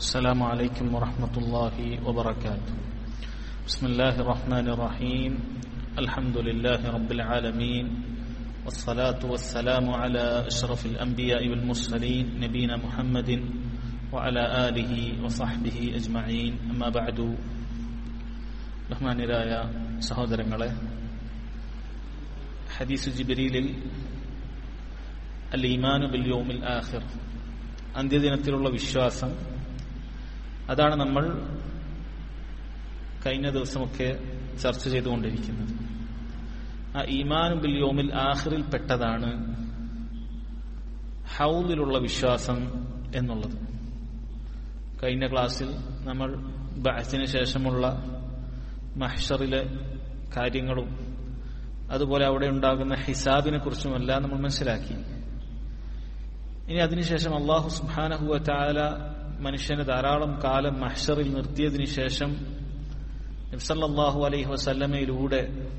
السلام عليكم ورحمة الله وبركاته بسم الله الرحمن الرحيم الحمد لله رب العالمين والصلاة والسلام على أشرف الأنبياء والمرسلين نبينا محمد وعلى آله وصحبه أجمعين أما بعد ബഹ്മാനിരായ സഹോദരങ്ങളെ ഹദീസു ജിബരീലിൽ അൽ ഈമാനു ബിൽ യോമിൽ ആഖിർ അന്ത്യദിനത്തിലുള്ള വിശ്വാസം അതാണ് നമ്മൾ കഴിഞ്ഞ ദിവസമൊക്കെ ചർച്ച ചെയ്തുകൊണ്ടിരിക്കുന്നത് ആ ഈമാനു ബിൽ യോമിൽ ആഖിറിൽ പെട്ടതാണ് ഹൗലിലുള്ള വിശ്വാസം എന്നുള്ളത് കഴിഞ്ഞ ക്ലാസ്സിൽ നമ്മൾ ബാസിന് ശേഷമുള്ള മഹ്ഷറിലെ കാര്യങ്ങളും അതുപോലെ അവിടെ ഉണ്ടാകുന്ന ഹിസാബിനെ കുറിച്ചുമെല്ലാം നമ്മൾ മനസ്സിലാക്കി ഇനി അതിനുശേഷം അള്ളാഹു സുബാനഹുവ ചാല മനുഷ്യന് ധാരാളം കാലം മഹ്ഷറിൽ നിർത്തിയതിനു ശേഷം നബ്സല്ലാഹു അലൈഹി വസല്ലമയിലൂടെ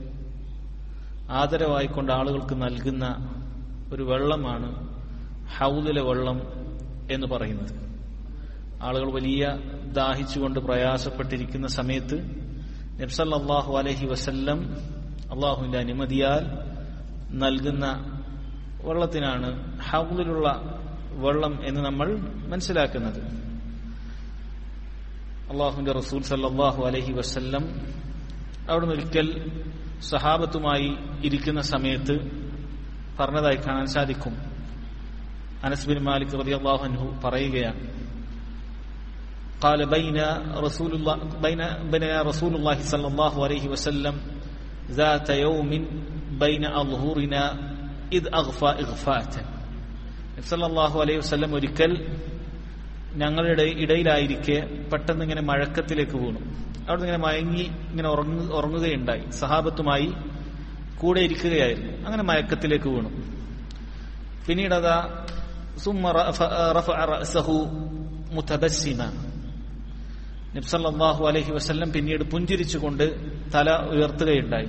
ആദരവായിക്കൊണ്ട് ആളുകൾക്ക് നൽകുന്ന ഒരു വെള്ളമാണ് ഹൗദിലെ വെള്ളം എന്ന് പറയുന്നത് ആളുകൾ വലിയ ദാഹിച്ചുകൊണ്ട് പ്രയാസപ്പെട്ടിരിക്കുന്ന സമയത്ത് നബ്സല്ലാഹു അലഹി വസല്ലം അള്ളാഹുവിന്റെ അനുമതിയാൽ നൽകുന്ന വെള്ളത്തിനാണ് ഹൗലിലുള്ള വെള്ളം എന്ന് നമ്മൾ മനസ്സിലാക്കുന്നത് അള്ളാഹുവിന്റെ റസൂൽ സല്ലാഹു അലഹി വസല്ലം അവിടെ ഒരിക്കൽ സഹാബത്തുമായി ഇരിക്കുന്ന സമയത്ത് പറഞ്ഞതായി കാണാൻ സാധിക്കും അനസ്ബിൻ മാലിക് റതി അള്ളാഹു പറയുകയാണ് قال بين رسول الله بين بين رسول الله صلى الله عليه وسلم ذات يوم بين أظهرنا إذ أغفى إغفاة صلى الله عليه وسلم ഒരിക്കൽ ഞങ്ങളുടെ ഇടയിലായിരിക്കെ പെട്ടെന്ന് ഇങ്ങനെ മഴക്കത്തിലേക്ക് വീണു അവിടെ ഇങ്ങനെ മയങ്ങി ഇങ്ങനെ ഉറങ്ങു ഉറങ്ങുകയുണ്ടായി സഹാബത്തുമായി കൂടെ ഇരിക്കുകയായിരുന്നു അങ്ങനെ മയക്കത്തിലേക്ക് വീണു പിന്നീട് അതാ സുമ്മ റഫഅ റഅസഹു മുതബസ്സിമ നബ്സല്ലാഹു അലഹി വസ്ല്ലം പിന്നീട് പുഞ്ചിരിച്ചുകൊണ്ട് തല ഉയർത്തുകയുണ്ടായി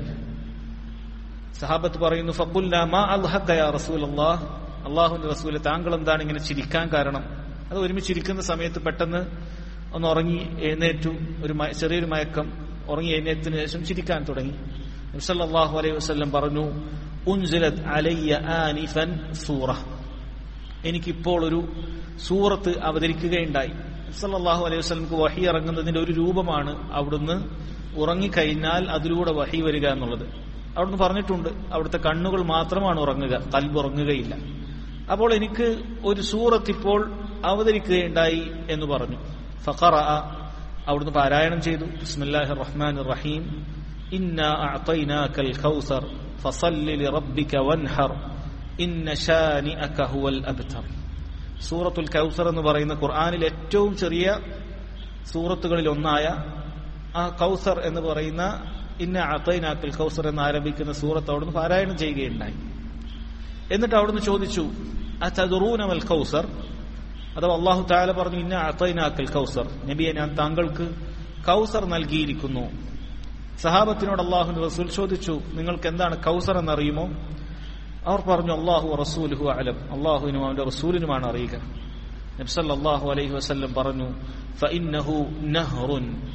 സഹാബത്ത് പറയുന്നു ഫക്കുല്ല മാ അൽഹക്കയ റസൂൽ അള്ളാഹ് അള്ളാഹുന്റെ റസൂല് താങ്കൾ എന്താണ് ഇങ്ങനെ ചിരിക്കാൻ കാരണം അത് ഒരുമിച്ചിരിക്കുന്ന സമയത്ത് പെട്ടെന്ന് ഒന്ന് ഉറങ്ങി എഴുന്നേറ്റു ഒരു ചെറിയൊരു മയക്കം ഉറങ്ങി എഴുന്നേറ്റത്തിന് ശേഷം ചിരിക്കാൻ തുടങ്ങി നബ്സല്ലാഹു അലൈഹി വസ്ല്ലം പറഞ്ഞു ഉൻസിലത് അലയ്യ ആനിഫൻ സൂറ എനിക്കിപ്പോൾ ഒരു സൂറത്ത് അവതരിക്കുകയുണ്ടായി സല്ലാഹു അലൈഹി വസ്ലംക്ക് വഹി ഇറങ്ങുന്നതിന്റെ ഒരു രൂപമാണ് അവിടുന്ന് ഉറങ്ങിക്കഴിഞ്ഞാൽ അതിലൂടെ വഹി വരിക എന്നുള്ളത് അവിടുന്ന് പറഞ്ഞിട്ടുണ്ട് അവിടുത്തെ കണ്ണുകൾ മാത്രമാണ് ഉറങ്ങുക കൽബ് ഉറങ്ങുകയില്ല അപ്പോൾ എനിക്ക് ഒരു സൂറത്ത് ഇപ്പോൾ അവതരിക്കുകയുണ്ടായി എന്ന് പറഞ്ഞു ഫഖറ അവിടുന്ന് പാരായണം ചെയ്തു ബിസ്മില്ലാഹി റഹ്മാൻ റഹീം ഇന്ന അഅതൈനാകൽ ഖൗസർ ഫസല്ലി ലിറബ്ബിക വൻഹർ ഇന്ന ഷാനിഅക ഹുവൽ അബ്തർ സൂറത്തുൽ കൗസർ എന്ന് പറയുന്ന ഖുർആാനിൽ ഏറ്റവും ചെറിയ സൂറത്തുകളിൽ ഒന്നായ ആ കൗസർ എന്ന് പറയുന്ന ഇന്ന അത്തൈനാക്കൽ കൗസർ എന്ന് ആരംഭിക്കുന്ന സൂറത്ത് അവിടുന്ന് പാരായണം ചെയ്യുകയുണ്ടായി എന്നിട്ട് അവിടുന്ന് ചോദിച്ചു അൽ കൗസർ അഥവാ അള്ളാഹു താല പറഞ്ഞു ഇന്ന അത്തൈനാക്കൽ കൗസർ നബിയെ ഞാൻ താങ്കൾക്ക് കൗസർ നൽകിയിരിക്കുന്നു സഹാബത്തിനോട് അള്ളാഹു റസൂൽ ചോദിച്ചു നിങ്ങൾക്ക് എന്താണ് കൗസർ എന്നറിയുമോ അവർ പറഞ്ഞു അള്ളാഹു റസൂലുഹു അലം അള്ളാഹുവിനും അവന്റെ റസൂലിനുമാണ് അറിയുക നബ്സല്ലാഹു അലൈഹി വസല്ലം പറഞ്ഞു فإنه نهر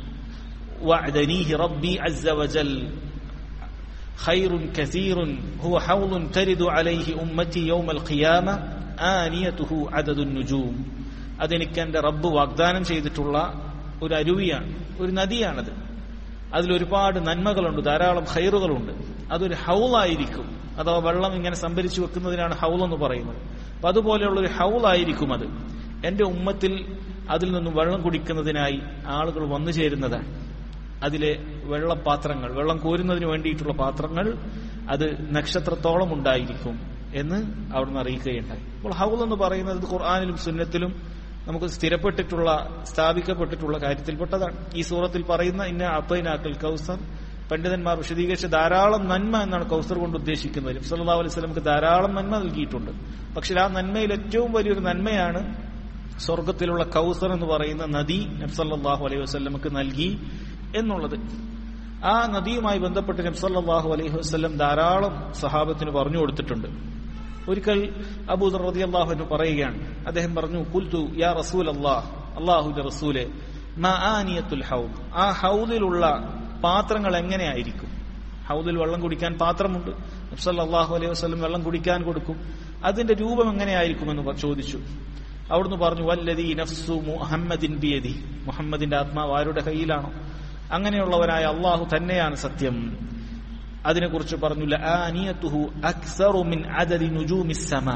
وعدنيه ربي عز وجل خير كثير هو حوض ترد عليه أمتي يوم القيامة آنيته عدد النجوم അതെനിക്ക് എൻ്റെ റബ്ബ് വാഗ്ദാനം ചെയ്തിട്ടുള്ള ഒരു അരുവിയാണ് ഒരു നദിയാണത് അതിലൊരുപാട് നന്മകളുണ്ട് ധാരാളം ഹൈറുകളുണ്ട് അതൊരു ഹൗലായിരിക്കും അഥവാ വെള്ളം ഇങ്ങനെ സംഭരിച്ചു വെക്കുന്നതിനാണ് ഹൗൽ എന്ന് പറയുന്നത് അപ്പൊ അതുപോലെയുള്ള ഒരു ഹൗലായിരിക്കും അത് എന്റെ ഉമ്മത്തിൽ അതിൽ നിന്നും വെള്ളം കുടിക്കുന്നതിനായി ആളുകൾ വന്നു ചേരുന്നതാണ് അതിലെ വെള്ളപാത്രങ്ങൾ വെള്ളം കോരുന്നതിന് വേണ്ടിയിട്ടുള്ള പാത്രങ്ങൾ അത് നക്ഷത്രത്തോളം ഉണ്ടായിരിക്കും എന്ന് അവിടുന്ന് അറിയിക്കുകയുണ്ടായി അപ്പോൾ ഹൗൽ എന്ന് പറയുന്നത് ഖുർആാനിലും സുന്നത്തിലും നമുക്ക് സ്ഥിരപ്പെട്ടിട്ടുള്ള സ്ഥാപിക്കപ്പെട്ടിട്ടുള്ള കാര്യത്തിൽപ്പെട്ടതാണ് ഈ സൂറത്തിൽ പറയുന്ന ഇന്ന അപ്പൈനാക്കൽ കൗസർ പണ്ഡിതന്മാർ വിശദീകരിച്ച ധാരാളം നന്മ എന്നാണ് കൗസർ കൊണ്ട് ഉദ്ദേശിക്കുന്നത് സല്ലാ അലൈഹി സ്വലമുക്ക് ധാരാളം നന്മ നൽകിയിട്ടുണ്ട് പക്ഷെ ആ നന്മയിൽ ഏറ്റവും വലിയൊരു നന്മയാണ് സ്വർഗത്തിലുള്ള കൗസർ എന്ന് പറയുന്ന നദി നബ്സല്ലാഹു അലൈഹി വസ്ലമക്ക് നൽകി എന്നുള്ളത് ആ നദിയുമായി ബന്ധപ്പെട്ട് നബ്സല്ലാഹു അലൈഹി വസ്ലം ധാരാളം സഹാബത്തിന് പറഞ്ഞു കൊടുത്തിട്ടുണ്ട് ഒരിക്കൽ അബൂദർ റതി അള്ളാഹുവിന് പറയുകയാണ് അദ്ദേഹം പറഞ്ഞു കുൽത്തു യാ റസൂൽ അള്ളാഹ് അള്ളാഹുന്റെ റസൂലെ മആനിയത്തുൽ ഹൗദ് ആ ഹൗദിലുള്ള പാത്രങ്ങൾ എങ്ങനെയായിരിക്കും ഹൗദിൽ വെള്ളം കുടിക്കാൻ പാത്രമുണ്ട് നബ്സല്ലാഹു അലൈഹി വസ്ലം വെള്ളം കുടിക്കാൻ കൊടുക്കും അതിന്റെ രൂപം എങ്ങനെയായിരിക്കുമെന്ന് പ- ചോദിച്ചു അവിടുന്ന് പറഞ്ഞു വല്ലതി നഫ്സു മുഹമ്മദിൻ ബിയദി മുഹമ്മദിന്റെ ആത്മാവ് ആരുടെ കയ്യിലാണോ അങ്ങനെയുള്ളവനായ അള്ളാഹു തന്നെയാണ് സത്യം അതിനെക്കുറിച്ച് പറഞ്ഞു ലആനിയതുഹു അക്സറു മിൻ അദദി നുജൂമിസ് സമാ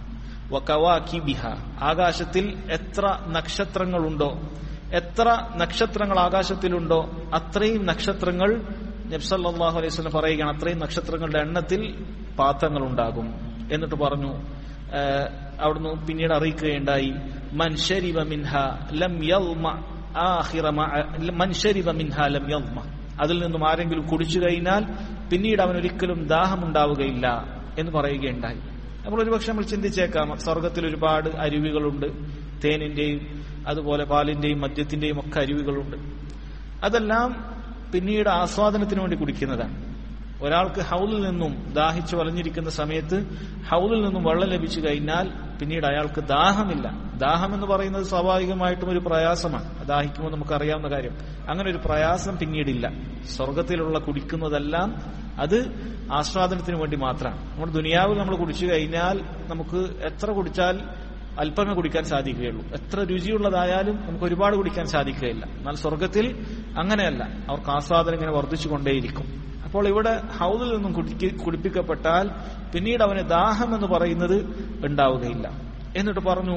വകവാകിബിഹ ആകാശത്തിൽ എത്ര നക്ഷത്രങ്ങളുണ്ടോ എത്ര നക്ഷത്രങ്ങൾ ആകാശത്തിലുണ്ടോ അത്രയും നക്ഷത്രങ്ങൾ നബ്സല്ലാഹു അലൈഹി വസല്ലം പറയുകയാണ് അത്രയും നക്ഷത്രങ്ങളുടെ എണ്ണത്തിൽ പാത്രങ്ങൾ ഉണ്ടാകും എന്നിട്ട് പറഞ്ഞു ഏഹ്, അവിടുന്ന് പിന്നീട് അറിയിക്കുകയുണ്ടായി മൻ ശരിബ മിൻഹ ലം യൽമ ആഖിറ മഅ- മൻ ശരിബ മിൻഹ ലം യൽമ അതിൽ നിന്നും ആരെങ്കിലും കുടിച്ചു കഴിഞ്ഞാൽ പിന്നീട് അവൻ ഒരിക്കലും ദാഹമുണ്ടാവുകയില്ല എന്ന് പറയുകയുണ്ടായി അപ്പോൾ ഒരുപക്ഷെ നമ്മൾ ചിന്തിച്ചേക്കാം സ്വർഗത്തിൽ ഒരുപാട് അരുവികളുണ്ട് തേനിന്റെയും അതുപോലെ പാലിന്റെയും മദ്യത്തിന്റെയും ഒക്കെ അരുവികളുണ്ട് അതെല്ലാം പിന്നീട് ആസ്വാദനത്തിന് വേണ്ടി കുടിക്കുന്നതാണ് ഒരാൾക്ക് ഹൗലിൽ നിന്നും ദാഹിച്ചു വലഞ്ഞിരിക്കുന്ന സമയത്ത് ഹൗലിൽ നിന്നും വെള്ളം ലഭിച്ചു കഴിഞ്ഞാൽ പിന്നീട് അയാൾക്ക് ദാഹമില്ല ദാഹം എന്ന് പറയുന്നത് സ്വാഭാവികമായിട്ടും ഒരു പ്രയാസമാണ് ദാഹിക്കുമ്പോൾ നമുക്കറിയാവുന്ന കാര്യം അങ്ങനെ ഒരു പ്രയാസം പിന്നീടില്ല സ്വർഗത്തിലുള്ള കുടിക്കുന്നതെല്ലാം അത് ആസ്വാദനത്തിന് വേണ്ടി മാത്രമാണ് നമ്മുടെ ദുനിയാവിൽ നമ്മൾ കുടിച്ചു കഴിഞ്ഞാൽ നമുക്ക് എത്ര കുടിച്ചാൽ അല്പമേ കുടിക്കാൻ സാധിക്കുകയുള്ളൂ എത്ര രുചിയുള്ളതായാലും നമുക്ക് ഒരുപാട് കുടിക്കാൻ സാധിക്കുകയില്ല എന്നാൽ സ്വർഗത്തിൽ അങ്ങനെയല്ല അവർക്ക് ആസ്വാദനം ഇങ്ങനെ വർദ്ധിച്ചു കൊണ്ടേയിരിക്കും അപ്പോൾ ഇവിടെ ഹൗദിൽ നിന്നും കുടിക്ക്- കുടിപ്പിക്കപ്പെട്ടാൽ പിന്നീട് അവന് ദാഹം എന്ന് പറയുന്നത് ഉണ്ടാവുകയില്ല എന്നിട്ട് പറഞ്ഞു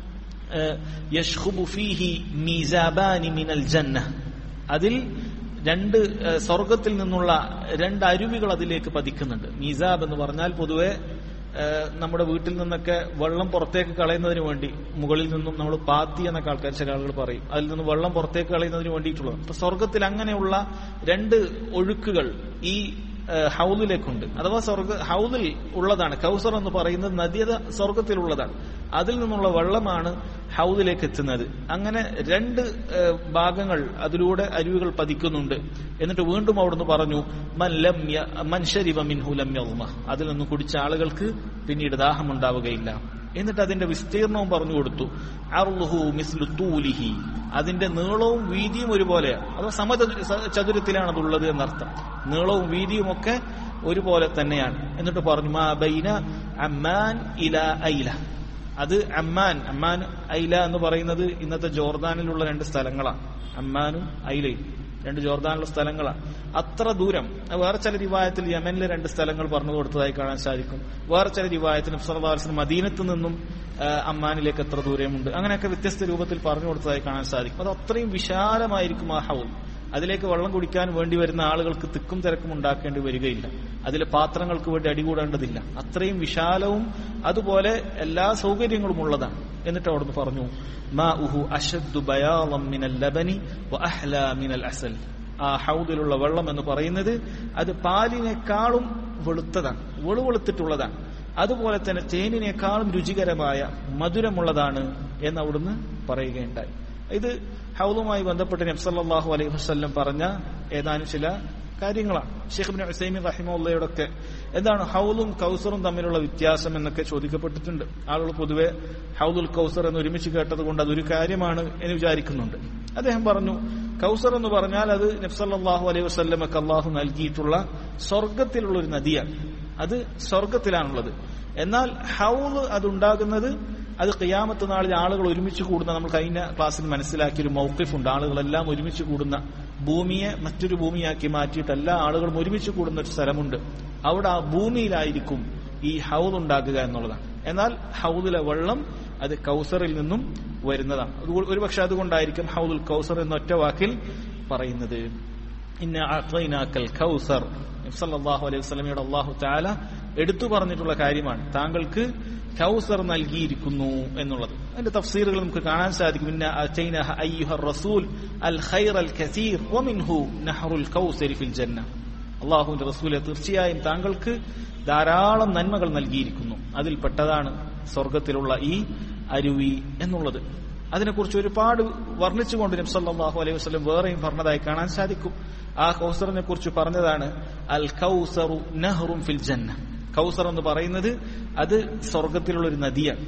ഏഹ്, യശ്ഖുബു ഫീഹി മീസാബാനി മിനൽ ജന്ന അതിൽ രണ്ട് ഏഹ്, സ്വർഗത്തിൽ നിന്നുള്ള രണ്ട് അരുവികൾ അതിലേക്ക് പതിക്കുന്നുണ്ട് മീസാബ് എന്ന് പറഞ്ഞാൽ പൊതുവെ ഏഹ്, നമ്മുടെ വീട്ടിൽ നിന്നൊക്കെ വെള്ളം പുറത്തേക്ക് കളയുന്നതിന് വേണ്ടി മുകളിൽ നിന്നും നമ്മൾ പാത്തി എന്നൊക്കെ ആൾക്കാർ ചില ആളുകൾ പറയും അതിൽ നിന്ന് വെള്ളം പുറത്തേക്ക് കളയുന്നതിന് വേണ്ടിയിട്ടുള്ളത് അപ്പൊ സ്വർഗത്തിൽ അങ്ങനെയുള്ള രണ്ട് ഒഴുക്കുകൾ ഈ ഏഹ്, ഹൗദിലേക്കുണ്ട് അഥവാ സ്വർഗ ഹൗദിൽ ഉള്ളതാണ് കൗസർ എന്ന് പറയുന്നത് നദിയത സ്വർഗത്തിലുള്ളതാണ് അതിൽ നിന്നുള്ള വെള്ളമാണ് ഹൗദിലേക്ക് എത്തുന്നത് അങ്ങനെ രണ്ട് ഏഹ്, ഭാഗങ്ങൾ അതിലൂടെ അരുവികൾ പതിക്കുന്നുണ്ട് എന്നിട്ട് വീണ്ടും അവിടുന്ന് പറഞ്ഞു മൻ ലം യ- മൻ ശരിബ മിൻഹു ലം യദ്മ. അതിൽ നിന്ന് കുടിച്ച ആളുകൾക്ക് പിന്നീട് ദാഹമുണ്ടാവുകയില്ല എന്നിട്ട് അതിന്റെ വിസ്തീർണവും പറഞ്ഞു കൊടുത്തു അർലുഹു മിസ്ലു തൂലിഹി അതിന്റെ നീളവും വീതിയും ഒരുപോലെയാണ് അത് സമചതു- സ- ചതുരത്തിലാണ് അതുള്ളത് എന്നർത്ഥം നീളവും വീതിയും ഒക്കെ ഒരുപോലെ തന്നെയാണ് എന്നിട്ട് പറഞ്ഞു മാ ബൈന അമ്മാൻ ഇല ഐല അത് അമ്മാൻ അമ്മാൻ ഐല എന്ന് പറയുന്നത് ഇന്നത്തെ ജോർദാനിലുള്ള രണ്ട് സ്ഥലങ്ങളാണ് അമ്മാനും ഐലയും രണ്ട് ജോർദാനിലുള്ള സ്ഥലങ്ങളാണ് അത്ര ദൂരം വേറെ ചില റിവായത്തിൽ യമനിലെ രണ്ട് സ്ഥലങ്ങൾ പറഞ്ഞു കൊടുത്തതായി കാണാൻ സാധിക്കും വേറെ ചില റിവായത്തിൽ നബ്സർവാസിന് മദീനത്ത് നിന്നും ആ, അമ്മാനിലേക്ക് എത്ര ദൂരമുണ്ട് അങ്ങനെയൊക്കെ വ്യത്യസ്ത രൂപത്തിൽ പറഞ്ഞു കൊടുത്തതായി കാണാൻ സാധിക്കും അത് അത്രയും വിശാലമായിരിക്കും ആ ഹൗൽ അതിലേക്ക് വെള്ളം കുടിക്കാൻ വേണ്ടി വരുന്ന ആളുകൾക്ക് തിക്കും തിരക്കും ഉണ്ടാക്കേണ്ടി വരികയില്ല അതിലെ പാത്രങ്ങൾക്ക് വേണ്ടി അടികൂടേണ്ടതില്ല അത്രയും വിശാലവും അതുപോലെ എല്ലാ സൗകര്യങ്ങളും ഉള്ളതാണ് എന്നിട്ട് അവിടുന്ന് പറഞ്ഞു മാ ഉഹു അഷദ്ദു ബയാളം മിനൽ ലബനി വ അഹ്ലാ മിനൽ അസൽ ആ ഹൗദിലുള്ള വെള്ളം എന്ന് പറയുന്നത് അത് പാലിനേക്കാളും വെളുത്തതാണ് വെളുവെളുത്തിട്ടുള്ളതാണ് അതുപോലെ തന്നെ തേനിനേക്കാളും രുചികരമായ മധുരമുള്ളതാണ് എന്ന് അവിടുന്ന് പറയുകയുണ്ടായി ഇത് ഹൗലുമായി ബന്ധപ്പെട്ട് നബ്സല്ലാഹു അലൈഹി വസ്ല്ലം പറഞ്ഞ ഏതാനും ചില കാര്യങ്ങളാണ് ഷെയ്ഖ് ബിൻ ഹുസൈമിൻ റഹിമുള്ളയോടൊക്കെ എന്താണ് ഹൗലും കൗസറും തമ്മിലുള്ള വ്യത്യാസം എന്നൊക്കെ ചോദിക്കപ്പെട്ടിട്ടുണ്ട് ആളുകൾ പൊതുവെ ഹൗലുൽ കൗസർ എന്ന് ഒരുമിച്ച് കേട്ടത് കൊണ്ട് അതൊരു കാര്യമാണ് എന്ന് വിചാരിക്കുന്നുണ്ട് അദ്ദേഹം പറഞ്ഞു കൗസർ എന്ന് പറഞ്ഞാൽ അത് നബ്സല്ലാഹു അലൈഹി വസ്ല്ലമൊക്കെ അള്ളാഹു നൽകിയിട്ടുള്ള സ്വർഗത്തിലുള്ള ഒരു നദിയാണ് അത് സ്വർഗത്തിലാണുള്ളത് എന്നാൽ ഹൗല് അതുണ്ടാകുന്നത് അത് ഖിയാമത്ത് നാളിൽ ആളുകൾ ഒരുമിച്ച് കൂടുന്ന നമ്മൾ കഴിഞ്ഞ ക്ലാസ്സിൽ മനസ്സിലാക്കിയ ഒരു മൗക്കിഫുണ്ട് ആളുകളെല്ലാം ഒരുമിച്ച് കൂടുന്ന ഭൂമിയെ മറ്റൊരു ഭൂമിയാക്കി മാറ്റിയിട്ട് എല്ലാ ആളുകളും ഒരുമിച്ച് കൂടുന്ന ഒരു സ്ഥലമുണ്ട് അവിടെ ആ ഭൂമിയിലായിരിക്കും ഈ ഹൗദ് ഉണ്ടാക്കുക എന്നുള്ളതാണ് എന്നാൽ ഹൗദിലെ വെള്ളം അത് കൗസറിൽ നിന്നും വരുന്നതാണ് അതുകൊണ്ട് ഒരുപക്ഷെ അതുകൊണ്ടായിരിക്കും ഹൗദുൽ കൗസർ എന്ന ഒറ്റ വാക്കിൽ പറയുന്നത് ഇന്ന അഅ്തൈനാക്കൽ കൗസർ സല്ലല്ലാഹു അലൈഹി വസല്ലമയുടെ അല്ലാഹു തആല എടുത്തു പറഞ്ഞിട്ടുള്ള കാര്യമാണ് താങ്കൾക്ക് കൗസർ നൽകിയിരിക്കുന്നു എന്നുള്ളത് അതിന്റെ തഫ്സീറുകൾ നമുക്ക് കാണാൻ സാധിക്കും ഇന്ന അഅ്തൈനഹ അയ്യുഹർ റസൂൽ അൽ ഖൈറൽ കസീർ വമിൻഹു നഹറുൽ കൗസരി ഫിൽ ജന്ന അള്ളാഹുവിന്റെ റസൂലെ തീർച്ചയായും താങ്കൾക്ക് ധാരാളം നന്മകൾ നൽകിയിരിക്കുന്നു അതിൽപ്പെട്ടതാണ് സ്വർഗത്തിലുള്ള ഈ അരുവി എന്നുള്ളത് അതിനെക്കുറിച്ച് ഒരുപാട് വർണ്ണിച്ചുകൊണ്ട് നബ്സല്ലാഹു അലൈഹി വസ്ലം വേറെയും പറഞ്ഞതായി കാണാൻ സാധിക്കും ആ കൗസറിനെ കുറിച്ച് പറഞ്ഞതാണ് അൽ കൗസറു നെഹ്റും ഫിൽ ജന്ന കൗസർ എന്ന് പറയുന്നത് അത് സ്വർഗത്തിലുള്ള ഒരു നദിയാണ്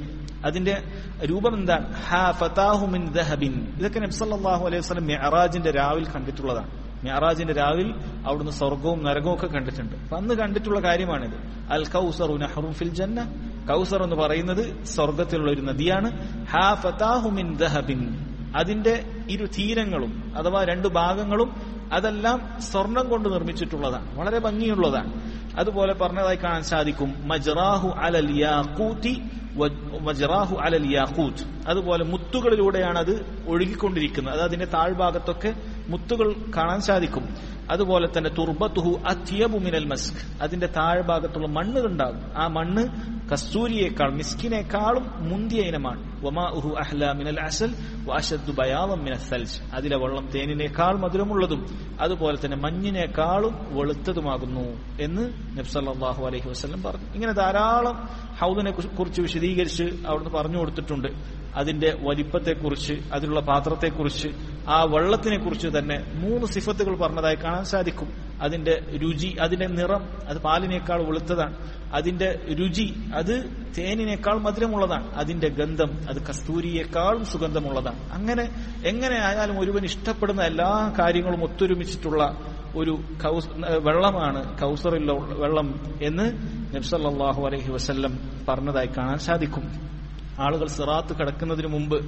അതിന്റെ രൂപം എന്താണ് ഹാ ഫതാഹു മിൻ ദഹബിൻ ഇതൊക്കെ നബ്സല്ലാഹു അലൈഹി വസല്ലം മെഹറാജിന്റെ രാവിൽ കണ്ടിട്ടുള്ളതാണ് മെഹറാജിന്റെ രാവിൽ അവിടുന്ന് സ്വർഗവും നരകവും ഒക്കെ കണ്ടിട്ടുണ്ട് അപ്പൊ അന്ന് കണ്ടിട്ടുള്ള കാര്യമാണിത് അൽ കൗസറു നഹറും ഫിൽ ജന്ന കൗസർ എന്ന് പറയുന്നത് സ്വർഗത്തിലുള്ള ഒരു നദിയാണ് ഹാ ഫതാഹു മിൻ ദഹബിൻ അതിന്റെ ഇരു തീരങ്ങളും അഥവാ രണ്ട് ഭാഗങ്ങളും അതെല്ലാം സ്വർണം കൊണ്ട് നിർമ്മിച്ചിട്ടുള്ളതാണ് വളരെ ഭംഗിയുള്ളതാണ് അതുപോലെ പറഞ്ഞതായി കാണാൻ സാധിക്കും മജ്റാഹു അലൽ യാഖൂതി മജ്റാഹു അലൽ യാഖൂത്ത് അതുപോലെ മുത്തുകളിലൂടെയാണ് അത് ഒഴുകിക്കൊണ്ടിരിക്കുന്നത് അത് അതിന്റെ താഴ്ഭാഗത്തൊക്കെ മുത്തുകൾ കാണാൻ സാധിക്കും അതുപോലെ തന്നെ തുർബത്തുഹു അത്യബു മിനൽ മസ്ക് അതിന്റെ താഴ്ഭാഗത്തുള്ള മണ്ണ് ഉണ്ടാകും ആ മണ്ണ് കസ്തൂരിയേക്കാൾ മിസ്കിനേക്കാളും മുന്തിയ ഇനമാണ് വമാഉഹു അഹ്ല മിനൽ അസൽ വഅശദ്ദു ബയാദം മിനൽ സൽജ് അതിലെ വെള്ളം തേനിനേക്കാൾ മധുരമുള്ളതും അതുപോലെ തന്നെ മഞ്ഞിനേക്കാളും വെളുത്തതുമാകുന്നു എന്ന് നബ്സല്ലാഹു അലൈഹി വസ്ലം പറഞ്ഞു ഇങ്ങനെ ധാരാളം ഹൗദിനെ കുറിച്ച് വിശദീകരിച്ച് അവിടുന്ന് പറഞ്ഞു കൊടുത്തിട്ടുണ്ട് അതിന്റെ വലിപ്പത്തെക്കുറിച്ച് അതിലുള്ള പാത്രത്തെക്കുറിച്ച് ആ വെള്ളത്തിനെ കുറിച്ച് തന്നെ മൂന്ന് സിഫത്തുകൾ പറഞ്ഞതായി കാണാൻ സാധിക്കും അതിന്റെ രുചി അതിന്റെ നിറം അത് പാലിനേക്കാൾ വെളുത്തതാണ് അതിന്റെ രുചി അത് തേനിനേക്കാൾ മധുരമുള്ളതാണ് അതിന്റെ ഗന്ധം അത് കസ്തൂരിയേക്കാളും സുഗന്ധമുള്ളതാണ് അങ്ങനെ എങ്ങനെ ആയാലും ഒരുവൻ ഇഷ്ടപ്പെടുന്ന എല്ലാ കാര്യങ്ങളും ഒത്തൊരുമിച്ചിട്ടുള്ള ഒരു വെള്ളമാണ് കൗസറിലുള്ള വെള്ളം എന്ന് നബ്സല്ലാഹു അലൈഹി വസല്ലം പറഞ്ഞതായി കാണാൻ സാധിക്കും ആളുകൾ സിറാത്ത് കടക്കുന്നതിന് മുമ്പ്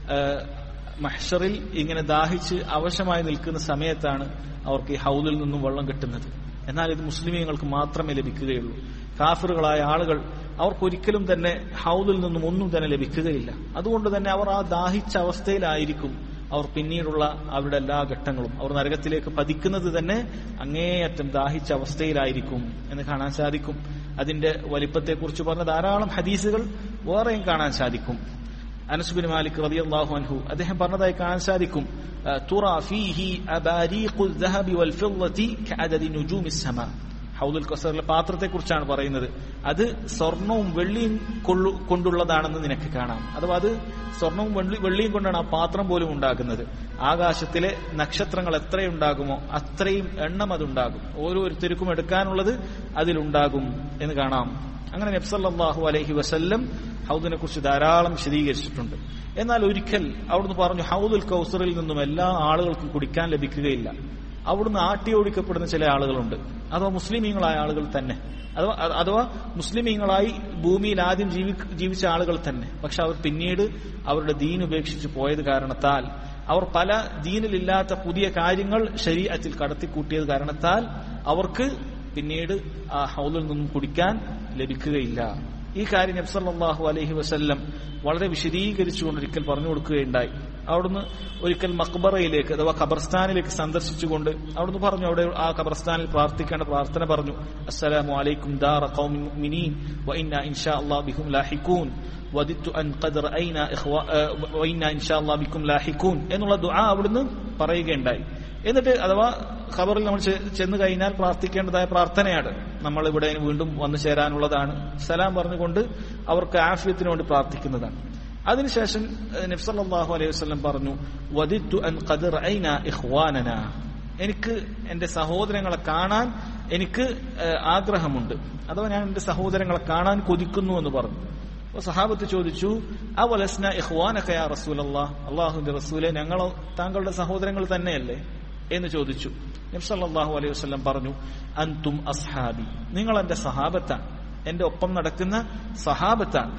മഹ്ഷറിൽ ഇങ്ങനെ ദാഹിച്ച് അവശമായി നിൽക്കുന്ന സമയത്താണ് അവർക്ക് ഈ ഹൗദിൽ നിന്നും വെള്ളം കിട്ടുന്നത് എന്നാൽ ഇത് മുസ്ലിമീങ്ങൾക്ക് മാത്രമേ ലഭിക്കുകയുള്ളൂ കാഫറുകളായ ആളുകൾ അവർക്കൊരിക്കലും തന്നെ ഹൗദിൽ നിന്നും ഒന്നും തന്നെ ലഭിക്കുകയില്ല അതുകൊണ്ട് തന്നെ അവർ ആ ദാഹിച്ച അവസ്ഥയിലായിരിക്കും അവർ പിന്നീടുള്ള അവരുടെ എല്ലാ ഘട്ടങ്ങളും അവർ നരകത്തിലേക്ക് പതിക്കുന്നത് തന്നെ അങ്ങേയറ്റം ദാഹിച്ച അവസ്ഥയിലായിരിക്കും എന്ന് കാണാൻ സാധിക്കും അതിന്റെ വലിപ്പത്തെക്കുറിച്ച് പറഞ്ഞ ധാരാളം ഹദീസുകൾ വേറെയും കാണാൻ സാധിക്കും അനസുബിൻ മാലിക് റളിയല്ലാഹു അൻഹു അദ്ദേഹം പറഞ്ഞതായി കാണാൻ സാധിക്കും തുറ ഫീഹി അബാരീഖുൽ ദഹബി വൽ ഫിദ്ദതി കഅദദി നുജൂമിസ് സമാ ഹൗദുൽ കസറിലെ പാത്രത്തെക്കുറിച്ചാണ് പറയുന്നത് അത് സ്വർണവും വെള്ളിയും കൊണ്ടുള്ളതാണെന്ന് നിനക്ക് കാണാം അഥവാ അത് സ്വർണവും വെള്ളി വെള്ളിയും കൊണ്ടാണ് ആ പാത്രം പോലും ഉണ്ടാക്കുന്നത് ആകാശത്തിലെ നക്ഷത്രങ്ങൾ എത്രയുണ്ടാകുമോ അത്രയും എണ്ണം അതുണ്ടാകും ഓരോരുത്തർക്കും എടുക്കാനുള്ളത് അതിലുണ്ടാകും എന്ന് കാണാം അങ്ങനെ നബ്സല്ലാഹു അലൈഹി വസല്ലം ഹൗദിനെ കുറിച്ച് ധാരാളം വിശദീകരിച്ചിട്ടുണ്ട് എന്നാൽ ഒരിക്കൽ അവിടുന്ന് പറഞ്ഞു ഹൗദുൽ കൗസറിൽ നിന്നും എല്ലാ ആളുകൾക്കും കുടിക്കാൻ ലഭിക്കുകയില്ല അവിടുന്ന് ആട്ടി ഓടിക്കപ്പെടുന്ന ചില ആളുകളുണ്ട് അഥവാ മുസ്ലിമീങ്ങളായ ആളുകൾ തന്നെ അഥവാ അഥവാ മുസ്ലിമീങ്ങളായി ഭൂമിയിൽ ആദ്യം ജീവി ജീവിച്ച ആളുകൾ തന്നെ പക്ഷെ അവർ പിന്നീട് അവരുടെ ദീൻ ഉപേക്ഷിച്ച് പോയത് കാരണത്താൽ അവർ പല ദീനിലില്ലാത്ത പുതിയ കാര്യങ്ങൾ ശരീരത്തിൽ കടത്തിക്കൂട്ടിയത് കാരണത്താൽ അവർക്ക് പിന്നീട് ആ ഹൗലിൽ നിന്നും കുടിക്കാൻ ലഭിക്കുകയില്ല ഈ കാര്യം നബ്സല്ലാഹു അലൈഹി വസല്ലം വളരെ വിശദീകരിച്ചുകൊണ്ട് ഒരിക്കൽ പറഞ്ഞു കൊടുക്കുകയുണ്ടായി അവിടുന്ന് ഒരിക്കൽ മക്ബറയിലേക്ക് അഥവാ ഖബർസ്ഥാനിലേക്ക് സന്ദർശിച്ചുകൊണ്ട് അവിടുന്ന് പറഞ്ഞു അവിടെ ആ ഖബർസ്ഥാനിൽ പ്രാർത്ഥിക്കേണ്ട പ്രാർത്ഥന പറഞ്ഞു അസ്സലാമു അലൈക്കും ദാറ ഖൗമിൻ മുഅ്മിനീൻ വ ഇന്ന ഇൻഷാ അല്ലാഹ് ബിഹും ലാഹിഖൂൻ വദിത്തു അൻ ഖദ് റഅയ്ന ഇഖ്വാ വ ഇന്ന ഇൻഷാ അല്ലാഹ് ബിക്കും ലാഹിഖൂൻ എന്നുള്ള ദുആ അവിടുന്ന് പറയുകയുണ്ടായി എന്നിട്ട് അഥവാ ഖബറിൽ നമ്മൾ ചെന്ന് കഴിഞ്ഞാൽ പ്രാർത്ഥിക്കേണ്ടതായ പ്രാർത്ഥനയാണ് നമ്മൾ ഇവിടെ വീണ്ടും വന്നു ചേരാനുള്ളതാണ് സലാം പറഞ്ഞുകൊണ്ട് അവർക്ക് ആഫിയത്തിന് വേണ്ടി പ്രാർത്ഥിക്കുന്നതാണ് അതിനുശേഷം നബ്സല്ലാഹു അലൈഹി വസ്ലം പറഞ്ഞു വദിത്തു അൻ ഖദർ ഐന ഇഖ്വാനന എനിക്ക് എന്റെ സഹോദരങ്ങളെ കാണാൻ എനിക്ക് ആഗ്രഹമുണ്ട് അഥവാ ഞാൻ എന്റെ സഹോദരങ്ങളെ കാണാൻ കൊതിക്കുന്നു എന്ന് പറഞ്ഞു അപ്പൊ സഹാബത്ത് ചോദിച്ചു അവലസ്ന ഇഖ്വാനക യാ റസൂലല്ലാ അള്ളാഹുന്റെ റസൂലെ ഞങ്ങളോ താങ്കളുടെ സഹോദരങ്ങൾ തന്നെയല്ലേ എന്ന് ചോദിച്ചു നബ്സല്ലാഹു അലൈഹി വസ്ലം പറഞ്ഞു അൻതും അസ്ഹാബി നിങ്ങൾ എന്റെ സഹാബത്താണ് എന്റെ ഒപ്പം നടക്കുന്ന സഹാബത്താണ്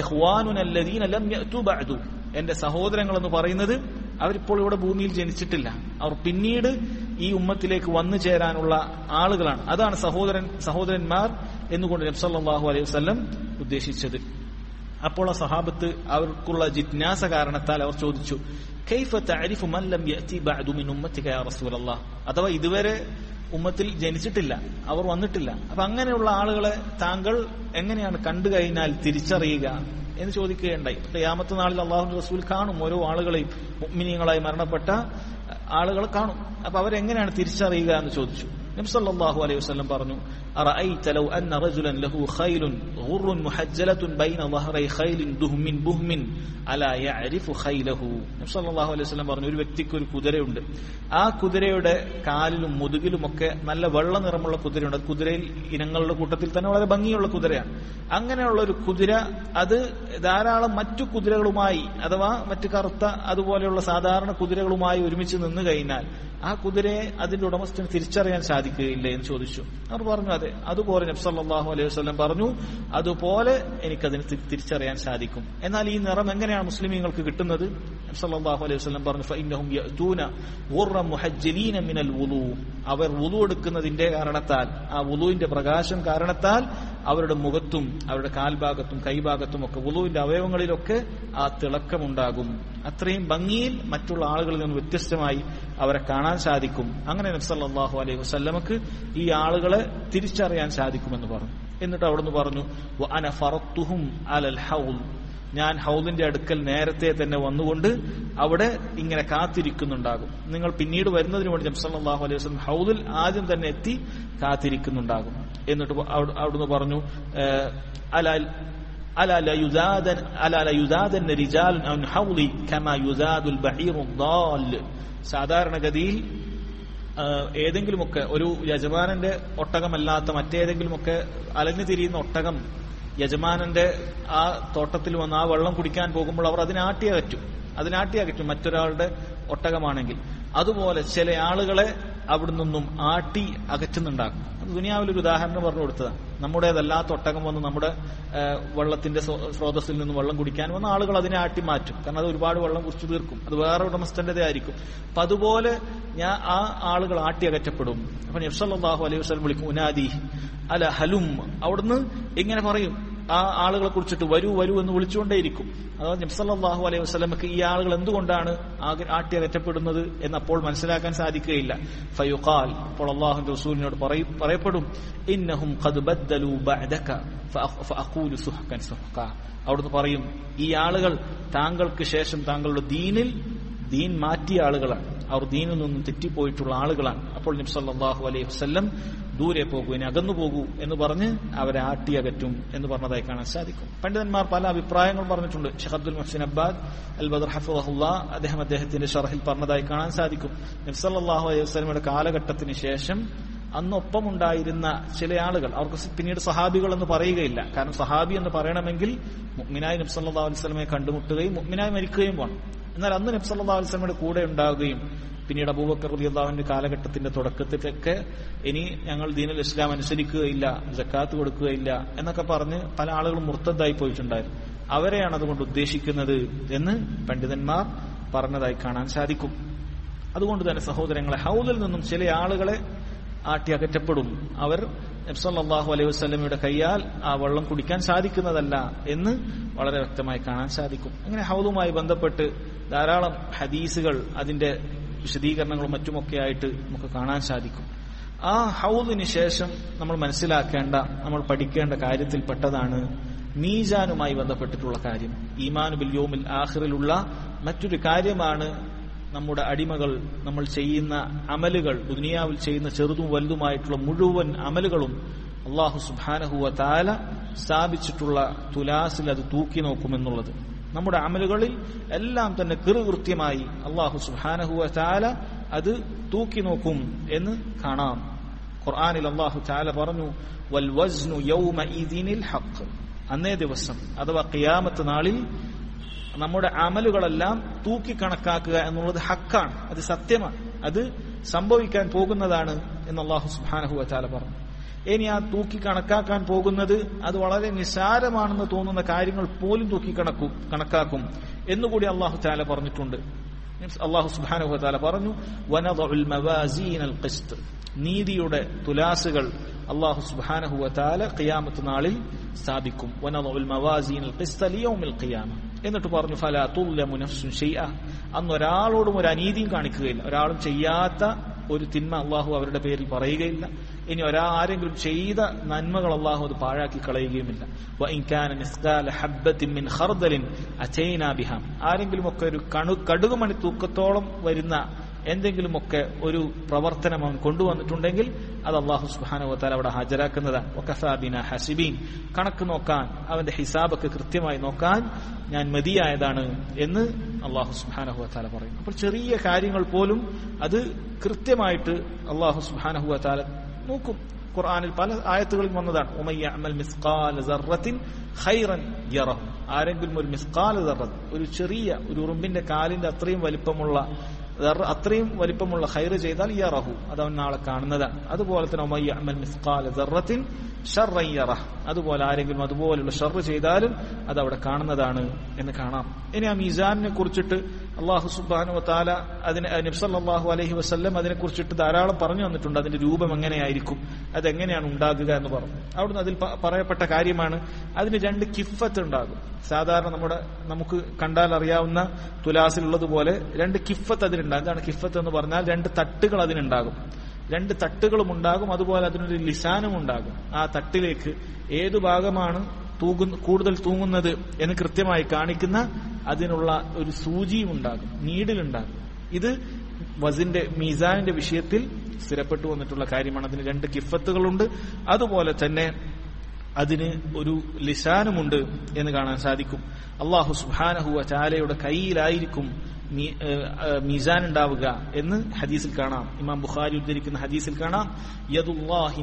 എന്റെ സഹോദരങ്ങൾ എന്ന് പറയുന്നത് അവരിപ്പോൾ ഇവിടെ ഭൂമിയിൽ ജനിച്ചിട്ടില്ല അവർ പിന്നീട് ഈ ഉമ്മത്തിലേക്ക് വന്നു ചേരാനുള്ള ആളുകളാണ് അതാണ് സഹോദരൻ സഹോദരന്മാർ എന്നുകൊണ്ട് നബ്സല്ലാഹു അലൈഹി വസ്ലം ഉദ്ദേശിച്ചത് അപ്പോൾ ആ സഹാബത്ത് അവർക്കുള്ള ജിജ്ഞാസ കാരണത്താൽ അവർ ചോദിച്ചു കൈഫ തഅരിഫു മൻ ലം യഅതി ബഅദു മിൻ ഉമ്മത്തിക യാ റസൂലല്ലാഹ് അഥവാ ഇതുവരെ ഉമ്മത്തിൽ ജനിച്ചിട്ടില്ല അവർ വന്നിട്ടില്ല അപ്പൊ അങ്ങനെയുള്ള ആളുകളെ താങ്കൾ എങ്ങനെയാണ് കണ്ടു കഴിഞ്ഞാൽ തിരിച്ചറിയുക എന്ന് ചോദിക്കുകയുണ്ടായി യാമത്തെ നാളിൽ അള്ളാഹു റസൂൽ കാണും ഓരോ ആളുകളെയും മുഗ്മിനിയങ്ങളായി മരണപ്പെട്ട ആളുകൾ കാണും അപ്പൊ അവരെങ്ങനെയാണ് തിരിച്ചറിയുക എന്ന് ചോദിച്ചു നബി സല്ലല്ലാഹു അലൈഹി വസല്ലം പറഞ്ഞു അറഅയ്ത ലൗ അന്ന റജുലൻ ലഹു ഖൈലുൻ ഗുർറുൻ മുഹജ്ജലത്തുൻ ബൈന ളഹ്റൈ ഖൈലിൻ ദുഹ്മിൻ ബുഹ്മിൻ അലാ യഅരിഫു ഖൈലഹു നബി സല്ലല്ലാഹു അലൈഹി വസല്ലം പറഞ്ഞു ഒരു വ്യക്തിക്ക് ഒരു കുതിരയുണ്ട് ആ കുതിരയുടെ കാലിലും മുതുകിലുമൊക്കെ നല്ല വെള്ള നിറമുള്ള കുതിരയുണ്ട് അത് കുതിരയിൽ ഇനങ്ങളുടെ കൂട്ടത്തിൽ തന്നെ വളരെ ഭംഗിയുള്ള കുതിരയാണ് അങ്ങനെയുള്ള ഒരു കുതിര അത് ധാരാളം മറ്റു കുതിരകളുമായി അഥവാ മറ്റു കറുത്ത അതുപോലെയുള്ള സാധാരണ കുതിരകളുമായി ഒരുമിച്ച് നിന്ന് കഴിഞ്ഞാൽ ആ കുതിരയെ അതിന്റെ ഉടമസ്ഥന് തിരിച്ചറിയാൻ സാധിക്കുകയില്ല എന്ന് ചോദിച്ചു അവർ പറഞ്ഞു അതെ അതുപോലെ നബ്സല്ലാഹു അലൈഹി വസ്ലം പറഞ്ഞു അതുപോലെ എനിക്കതിന് തി- തിരിച്ചറിയാൻ സാധിക്കും എന്നാൽ ഈ നിറം എങ്ങനെയാണ് മുസ്ലിമീങ്ങൾക്ക് കിട്ടുന്നത് നബ്സല്ലാഹു അലൈഹി വസ്ലം പറഞ്ഞു "ഫഇന്നഹും യഅ്തൂന ഗുർറൻ മുഹജ്ജലീന മിനൽ വുളൂ." അവർ വുളു എടുക്കുന്നതിന്റെ കാരണത്താൽ ആ വുളുവിന്റെ പ്രകാശം കാരണത്താൽ അവരുടെ മുഖത്തും അവരുടെ കാൽഭാഗത്തും കൈഭാഗത്തും ഒക്കെ വുളുവിന്റെ അവയവങ്ങളിലൊക്കെ ആ തിളക്കമുണ്ടാകും അത്രയും ഭംഗിയിൽ മറ്റുള്ള ആളുകളിൽ നിന്ന് വ്യത്യസ്തമായി അവരെ കാണാൻ സാധിക്കും അങ്ങനെ നബ്സല്ലാഹു അലൈഹി വസല്ലമക്ക് ഈ ആളുകളെ തിരിച്ചറിയാൻ സാധിക്കുമെന്ന് പറഞ്ഞു എന്നിട്ട് അവിടുന്ന് പറഞ്ഞു "വ അന ഫറത്തുഹും അലൽ ഹൗൽ ഞാൻ ഹൗലിന്റെ അടുക്കൽ നേരത്തെ തന്നെ വന്നുകൊണ്ട് അവിടെ ഇങ്ങനെ കാത്തിരിക്കുന്നുണ്ടാകും നിങ്ങൾ പിന്നീട് വരുന്നതിന് വേണ്ടി നബ്സല്ലാഹു അലൈഹി വസല്ലം ഹൗലിൽ ആദ്യം തന്നെ എത്തി കാത്തിരിക്കുന്നുണ്ടാകും എന്നിട്ട് അവിടു- അവിടുന്ന് പറഞ്ഞു ഏഹ്, അലാൽ ألا لا يزادن ألا لا يزادن رجال عن حولي كما يزاد البعير الضال സാധാരണഗതിയിൽ ആ, ഏതെങ്കിലുമൊക്കെ ഒരു യജമാനന്റെ ഒട്ടകമല്ലാത്ത മറ്റേതെങ്കിലുമൊക്കെ അലഞ്ഞു തിരിയുന്ന ഒട്ടകം യജമാനന്റെ ആ തോട്ടത്തിൽ വന്ന് ആ വെള്ളം കുടിക്കാൻ പോകുമ്പോൾ അവർ അതിനാട്ടി അകറ്റും അതിനാട്ടി അകറ്റും മറ്റൊരാളുടെ ഒട്ടകമാണെങ്കിൽ അതുപോലെ ചില ആളുകളെ അവിടെ നിന്നും ആട്ടി അകറ്റുന്നുണ്ടാകും അത് ദുനിയാവിലൊരു ഉദാഹരണം പറഞ്ഞു കൊടുത്തതാണ് നമ്മുടേതല്ലാത്ത ഒട്ടകം വന്ന് നമ്മുടെ ആ, വെള്ളത്തിന്റെ സ്രോ- സ്രോതസ്സിൽ നിന്ന് വെള്ളം കുടിക്കാൻ വന്ന ആളുകൾ അതിനെ ആട്ടി മാറ്റും കാരണം അത് ഒരുപാട് വെള്ളം കുടിച്ചു തീർക്കും അത് വേറെ ഉടമസ്ഥന്റേതേ ആയിരിക്കും അപ്പൊ അതുപോലെ ഞാൻ ആ ആളുകൾ ആട്ടി അകറ്റപ്പെടും അപ്പൊ നബ്സല്ലാഹു അലൈഹി വസ്ലം വിളിക്കും ഉനാദി അല ഹലും അവിടുന്ന് ഇങ്ങനെ പറയും ആ ആളുകളെ കുറിച്ചിട്ട് വരൂ വരൂ എന്ന് വിളിച്ചുകൊണ്ടേയിരിക്കും അതായത് നബ്സല്ലാഹു അലൈഹി വസ്ലമക്ക് ഈ ആളുകൾ എന്തുകൊണ്ടാണ് ആക- ആട്ടി അകറ്റപ്പെടുന്നത് എന്ന് അപ്പോൾ മനസ്സിലാക്കാൻ സാധിക്കുകയില്ല ഫയുഖാൽ അപ്പോൾ അള്ളാഹു റസൂലിനോട് പറയും പറയപ്പെടും ഇന്നഹും ഖദ് ബദ്ദലു ബഅദക ഫഅഖ- ഫഅഖൂലു സുഹ്കൻ സുഹ്ക അവിടുന്ന് പറയും ഈ ആളുകൾ താങ്കൾക്ക് ശേഷം താങ്കളുടെ ദീനിൽ ദീൻ മാറ്റിയ ആളുകളാണ് അവർ ദീനിൽ നിന്നും തെറ്റിപ്പോയിട്ടുള്ള ആളുകളാണ് അപ്പോൾ നബ്സല്ലാഹു അലൈഹി വസ്ല്ലം ദൂരെ പോകൂ ഇനി അകന്നു പോകൂ എന്ന് പറഞ്ഞ് അവരെ ആട്ടി അകറ്റും എന്ന് പറഞ്ഞതായി കാണാൻ സാധിക്കും പണ്ഡിതന്മാർ പല അഭിപ്രായങ്ങളും പറഞ്ഞിട്ടുണ്ട് ഷെഖ് അബ്ദുൽ മുഹ്സിൻ അബ്ബാദ് അൽ ബദർ ഹഫുല്ല അദ്ദേഹം അദ്ദേഹത്തിന്റെ ഷറഹിൽ പറഞ്ഞതായി കാണാൻ സാധിക്കും നബ്സല്ലാഹു അലൈഹി വസ്ലമയുടെ കാലഘട്ടത്തിന് ശേഷം അന്നൊപ്പമുണ്ടായിരുന്ന ചില ആളുകൾ അവർക്ക് പിന്നീട് സഹാബികൾ എന്ന് പറയുകയില്ല കാരണം സഹാബി എന്ന് പറയണമെങ്കിൽ മുഗ്മിനായി നബ്സല്ലാ അലുസ്ലമെ കണ്ടുമുട്ടുകയും മുഗ്മിനായി മരിക്കുകയും വേണം എന്നാൽ അന്ന് നബ്സല്ലാ അലുസ്ലമയുടെ കൂടെ ഉണ്ടാവുകയും പിന്നീട് അബൂബക്കർ റളിയല്ലാഹുവിന്റെ കാലഘട്ടത്തിന്റെ തുടക്കത്തിലൊക്കെ ഇനി ഞങ്ങൾ ദീനുൽ ഇസ്ലാം അനുസരിക്കുകയില്ല ജക്കാത്ത് കൊടുക്കുകയില്ല എന്നൊക്കെ പറഞ്ഞ് പല ആളുകളും മുർത്തദ്ദായി പോയിട്ടുണ്ടായിരുന്നു അവരെയാണ് അതുകൊണ്ട് ഉദ്ദേശിക്കുന്നത് എന്ന് പണ്ഡിതന്മാർ പറഞ്ഞതായി കാണാൻ സാധിക്കും അതുകൊണ്ട് തന്നെ സഹോദരങ്ങളെ ഹൗദിൽ നിന്നും ചില ആളുകളെ ആട്ടി അകറ്റപ്പെടും അവർ നബ്സല്ലാഹു അലൈഹി വസ്ലമയുടെ കൈയാൽ ആ വെള്ളം കുടിക്കാൻ സാധിക്കുന്നതല്ല എന്ന് വളരെ വ്യക്തമായി കാണാൻ സാധിക്കും അങ്ങനെ ഹൗദുമായി ബന്ധപ്പെട്ട് ധാരാളം ഹദീസുകൾ അതിന്റെ വിശദീകരണങ്ങളും മറ്റുമൊക്കെ ആയിട്ട് നമുക്ക് കാണാൻ സാധിക്കും ആ ഹൗദിന് ശേഷം നമ്മൾ മനസ്സിലാക്കേണ്ട നമ്മൾ പഠിക്കേണ്ട കാര്യത്തിൽപ്പെട്ടതാണ് മീസാനുമായി ബന്ധപ്പെട്ടിട്ടുള്ള കാര്യം ഈമാനു ബിൽ യോമിൽ ആഖിറിലുള്ള മറ്റൊരു കാര്യമാണ് നമ്മുടെ അടിമകൾ നമ്മൾ ചെയ്യുന്ന അമലുകൾ ദുനിയാവിൽ ചെയ്യുന്ന ചെറുതും വലുതുമായിട്ടുള്ള മുഴുവൻ അമലുകളും അള്ളാഹു സുബാനഹുവ താല സ്ഥാപിച്ചിട്ടുള്ള തുലാസിൽ അത് തൂക്കി നോക്കുമെന്നുള്ളത് നമ്മുടെ അമലുകളിൽ എല്ലാം തന്നെ കൃകൃത്യമായി അള്ളാഹു സുബാനഹുവ താല അത് തൂക്കി നോക്കും എന്ന് കാണാം ഖുർആാനിൽ അള്ളാഹു താല പറഞ്ഞു വൽ വസ്നു യൗമഇദിനിൽ ഹഖ് അന്നേ ദിവസം അഥവാ ഖിയാമത്ത് നാളിൽ നമ്മുടെ അമലുകളെല്ലാം തൂക്കി കണക്കാക്കുക എന്നുള്ളത് ഹക്കാണ് അത് സത്യമാണ് അത് സംഭവിക്കാൻ പോകുന്നതാണ് എന്ന് അള്ളാഹു സുബാനഹു വച്ചാല പറഞ്ഞു ഇനി ആ തൂക്കി കണക്കാക്കാൻ പോകുന്നത് അത് വളരെ നിസ്സാരമാണെന്ന് തോന്നുന്ന കാര്യങ്ങൾ പോലും തൂക്കി കണക്കും കണക്കാക്കും എന്നുകൂടി അള്ളാഹു താല പറഞ്ഞിട്ടുണ്ട് അള്ളാഹു സുബാനഹു താല പറഞ്ഞു വനദഉൽ മവാസീനൽ ഖിസ്ത് നീതിയുടെ തുലാസുകൾ അള്ളാഹു സുബാനഹു താല ഖിയാമത്ത് നാളിൽ സ്ഥാപിക്കും വനദഉൽ മവാസീനൽ ഖിസ്ത ലിയൗമിൽ ഖിയാമ എന്നിട്ട് പറഞ്ഞു ഫല തുല്ലമു നഫ്സുൻ ഷെയ്അ അന്ന് ഒരാളോടും ഒരു അനീതിയും കാണിക്കുകയില്ല ഒരാളും ചെയ്യാത്ത ഒരു തിന്മ അള്ളാഹു അവരുടെ പേരിൽ പറയുകയില്ല ഇനി ഒരാ ആരെങ്കിലും ചെയ്ത നന്മകൾ അള്ളാഹു അത് പാഴാക്കി കളയുകയുമില്ല ആരെങ്കിലും ഒക്കെ ഒരു കണു കടുകുമണി തൂക്കത്തോളം വരുന്ന എന്തെങ്കിലുമൊക്കെ ഒരു പ്രവർത്തനം അവൻ കൊണ്ടുവന്നിട്ടുണ്ടെങ്കിൽ അത് അള്ളാഹു സുബാനുവത്താൽ അവിടെ ഹാജരാക്കുന്നതാണ് വക്കഫാബിന ഹസിബീൻ കണക്ക് നോക്കാൻ അവന്റെ ഹിസാബൊക്കെ കൃത്യമായി നോക്കാൻ ഞാൻ മതിയായതാണ് എന്ന് അള്ളാഹു സുബാനഹുവത്താല പറയും അപ്പോൾ ചെറിയ കാര്യങ്ങൾ പോലും അത് കൃത്യമായിട്ട് അള്ളാഹു സുബാനഹുവത്താല നോക്കും ഖുർആനിൽ പല ആയത്തുകളിൽ വന്നതാണ് ഉമയ്യ അമൽ മിസ്കാൽ സറത്തിൻ ഖൈറൻ യറഹു ആരെങ്കിലും ഒരു മിസ്കാൽ സറത്ത് ഒരു ചെറിയ ഒരു ഉറുമ്പിന്റെ കാലിന്റെ അത്രയും വലിപ്പമുള്ള അത്രയും വലിപ്പമുള്ള ഖൈറ് ചെയ്താൽ യറഹു അത് അവൻ നാളെ കാണുന്നതാണ് അതുപോലെ തന്നെ ഉമയ്യ അമൽ മിസ്കാൽ സറത്തിൻ ഷർറയ്യറഹ് അതുപോലെ ആരെങ്കിലും അതുപോലുള്ള ഷർറ് ചെയ്താലും അത് അവിടെ കാണുന്നതാണ് എന്ന് കാണാം ഇനി ആ മീസാനിനെ കുറിച്ചിട്ട് അള്ളാഹു സുബാനു താല അതിന് നബ്സല്ലാഹു അലഹി വസ്ല്ലം അതിനെ കുറിച്ചിട്ട് ധാരാളം പറഞ്ഞു വന്നിട്ടുണ്ട് അതിന്റെ രൂപം എങ്ങനെയായിരിക്കും അതെങ്ങനെയാണ് ഉണ്ടാകുക എന്ന് പറഞ്ഞു അവിടുന്ന് അതിൽ പറയപ്പെട്ട കാര്യമാണ് അതിന് രണ്ട് കിഫത്ത് ഉണ്ടാകും സാധാരണ നമ്മുടെ നമുക്ക് കണ്ടാൽ അറിയാവുന്ന തുലാസിലുള്ളതുപോലെ രണ്ട് കിഫത്ത് അതിനുണ്ടാകും എന്താണ് കിഫത്ത് എന്ന് പറഞ്ഞാൽ രണ്ട് തട്ടുകൾ അതിനുണ്ടാകും രണ്ട് തട്ടുകളും ഉണ്ടാകും അതുപോലെ അതിനൊരു ലിസാനും ഉണ്ടാകും ആ തട്ടിലേക്ക് ഏതു ഭാഗമാണ് തൂകുന്ന കൂടുതൽ തൂങ്ങുന്നത് എന്ന് കൃത്യമായി കാണിക്കുന്ന അതിനുള്ള ഒരു സൂചിയും ഉണ്ടാകും നീഡിലുണ്ടാകും ഇത് വസിന്റെ മീസാനിന്റെ വിഷയത്തിൽ സ്ഥിരപ്പെട്ടു വന്നിട്ടുള്ള കാര്യമാണ് അതിന് രണ്ട് കിഫത്തുകളുണ്ട് അതുപോലെ തന്നെ അതിന് ഒരു ലിസാനുമുണ്ട് എന്ന് കാണാൻ സാധിക്കും അള്ളാഹു സുബാനഹുവ ചാലയുടെ കയ്യിലായിരിക്കും മീസാൻ ഉണ്ടാവുക എന്ന് ഹദീസിൽ കാണാം ഇമാം ബുഖാരി ഉദ്ധരിക്കുന്ന ഹദീസിൽ കാണാം യദുല്ലാഹി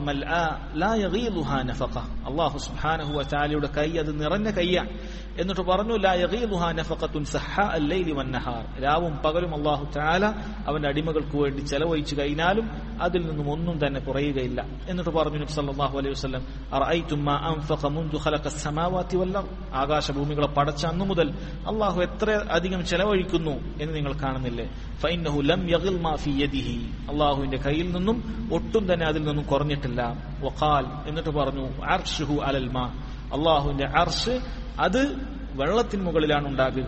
അള്ളാഹു സുബ്ഹാനഹു വതആലയുടെ കൈ അത് നിറഞ്ഞ കൈയാണ് എന്നിട്ട് പറഞ്ഞു ലാ യഗീലുഹാ നഫഖത്തുൻ സഹ അല്ലൈലി വന്നഹാർ രാവും പകലും അള്ളാഹു തആല അവന്റെ അടിമകൾക്ക് വേണ്ടി ചെലവഴിച്ചു കഴിഞ്ഞാലും അതിൽ നിന്നും ഒന്നും തന്നെ കുറയുകയില്ല എന്നിട്ട് പറഞ്ഞു നബി സല്ലല്ലാഹു അലൈഹി വസല്ലം അറഅയ്തും മാ അൻഫഖ മുൻദു ഖലഖ അസ്സമാവാതി വൽ ആകാശഭൂമികളെ പടച്ച അന്നു മുതൽ അള്ളാഹു എത്ര അധികം ചെലവഴിക്കുന്നു എന്ന് നിങ്ങൾ കാണുന്നില്ലേ ഫൈനഹു ലം യഗിൽ മാ ഫി യദിഹി അള്ളാഹുവിന്റെ കയ്യിൽ നിന്നും ഒട്ടും തന്നെ അതിൽ നിന്നും കുറഞ്ഞിട്ടില്ല വഖാൽ എന്നിട്ട് പറഞ്ഞു അർഷുഹു അലൽ മാ അള്ളാഹുവിന്റെ അർഷ് അത് വെള്ളത്തിന് മുകളിലാണ് ഉണ്ടാകുക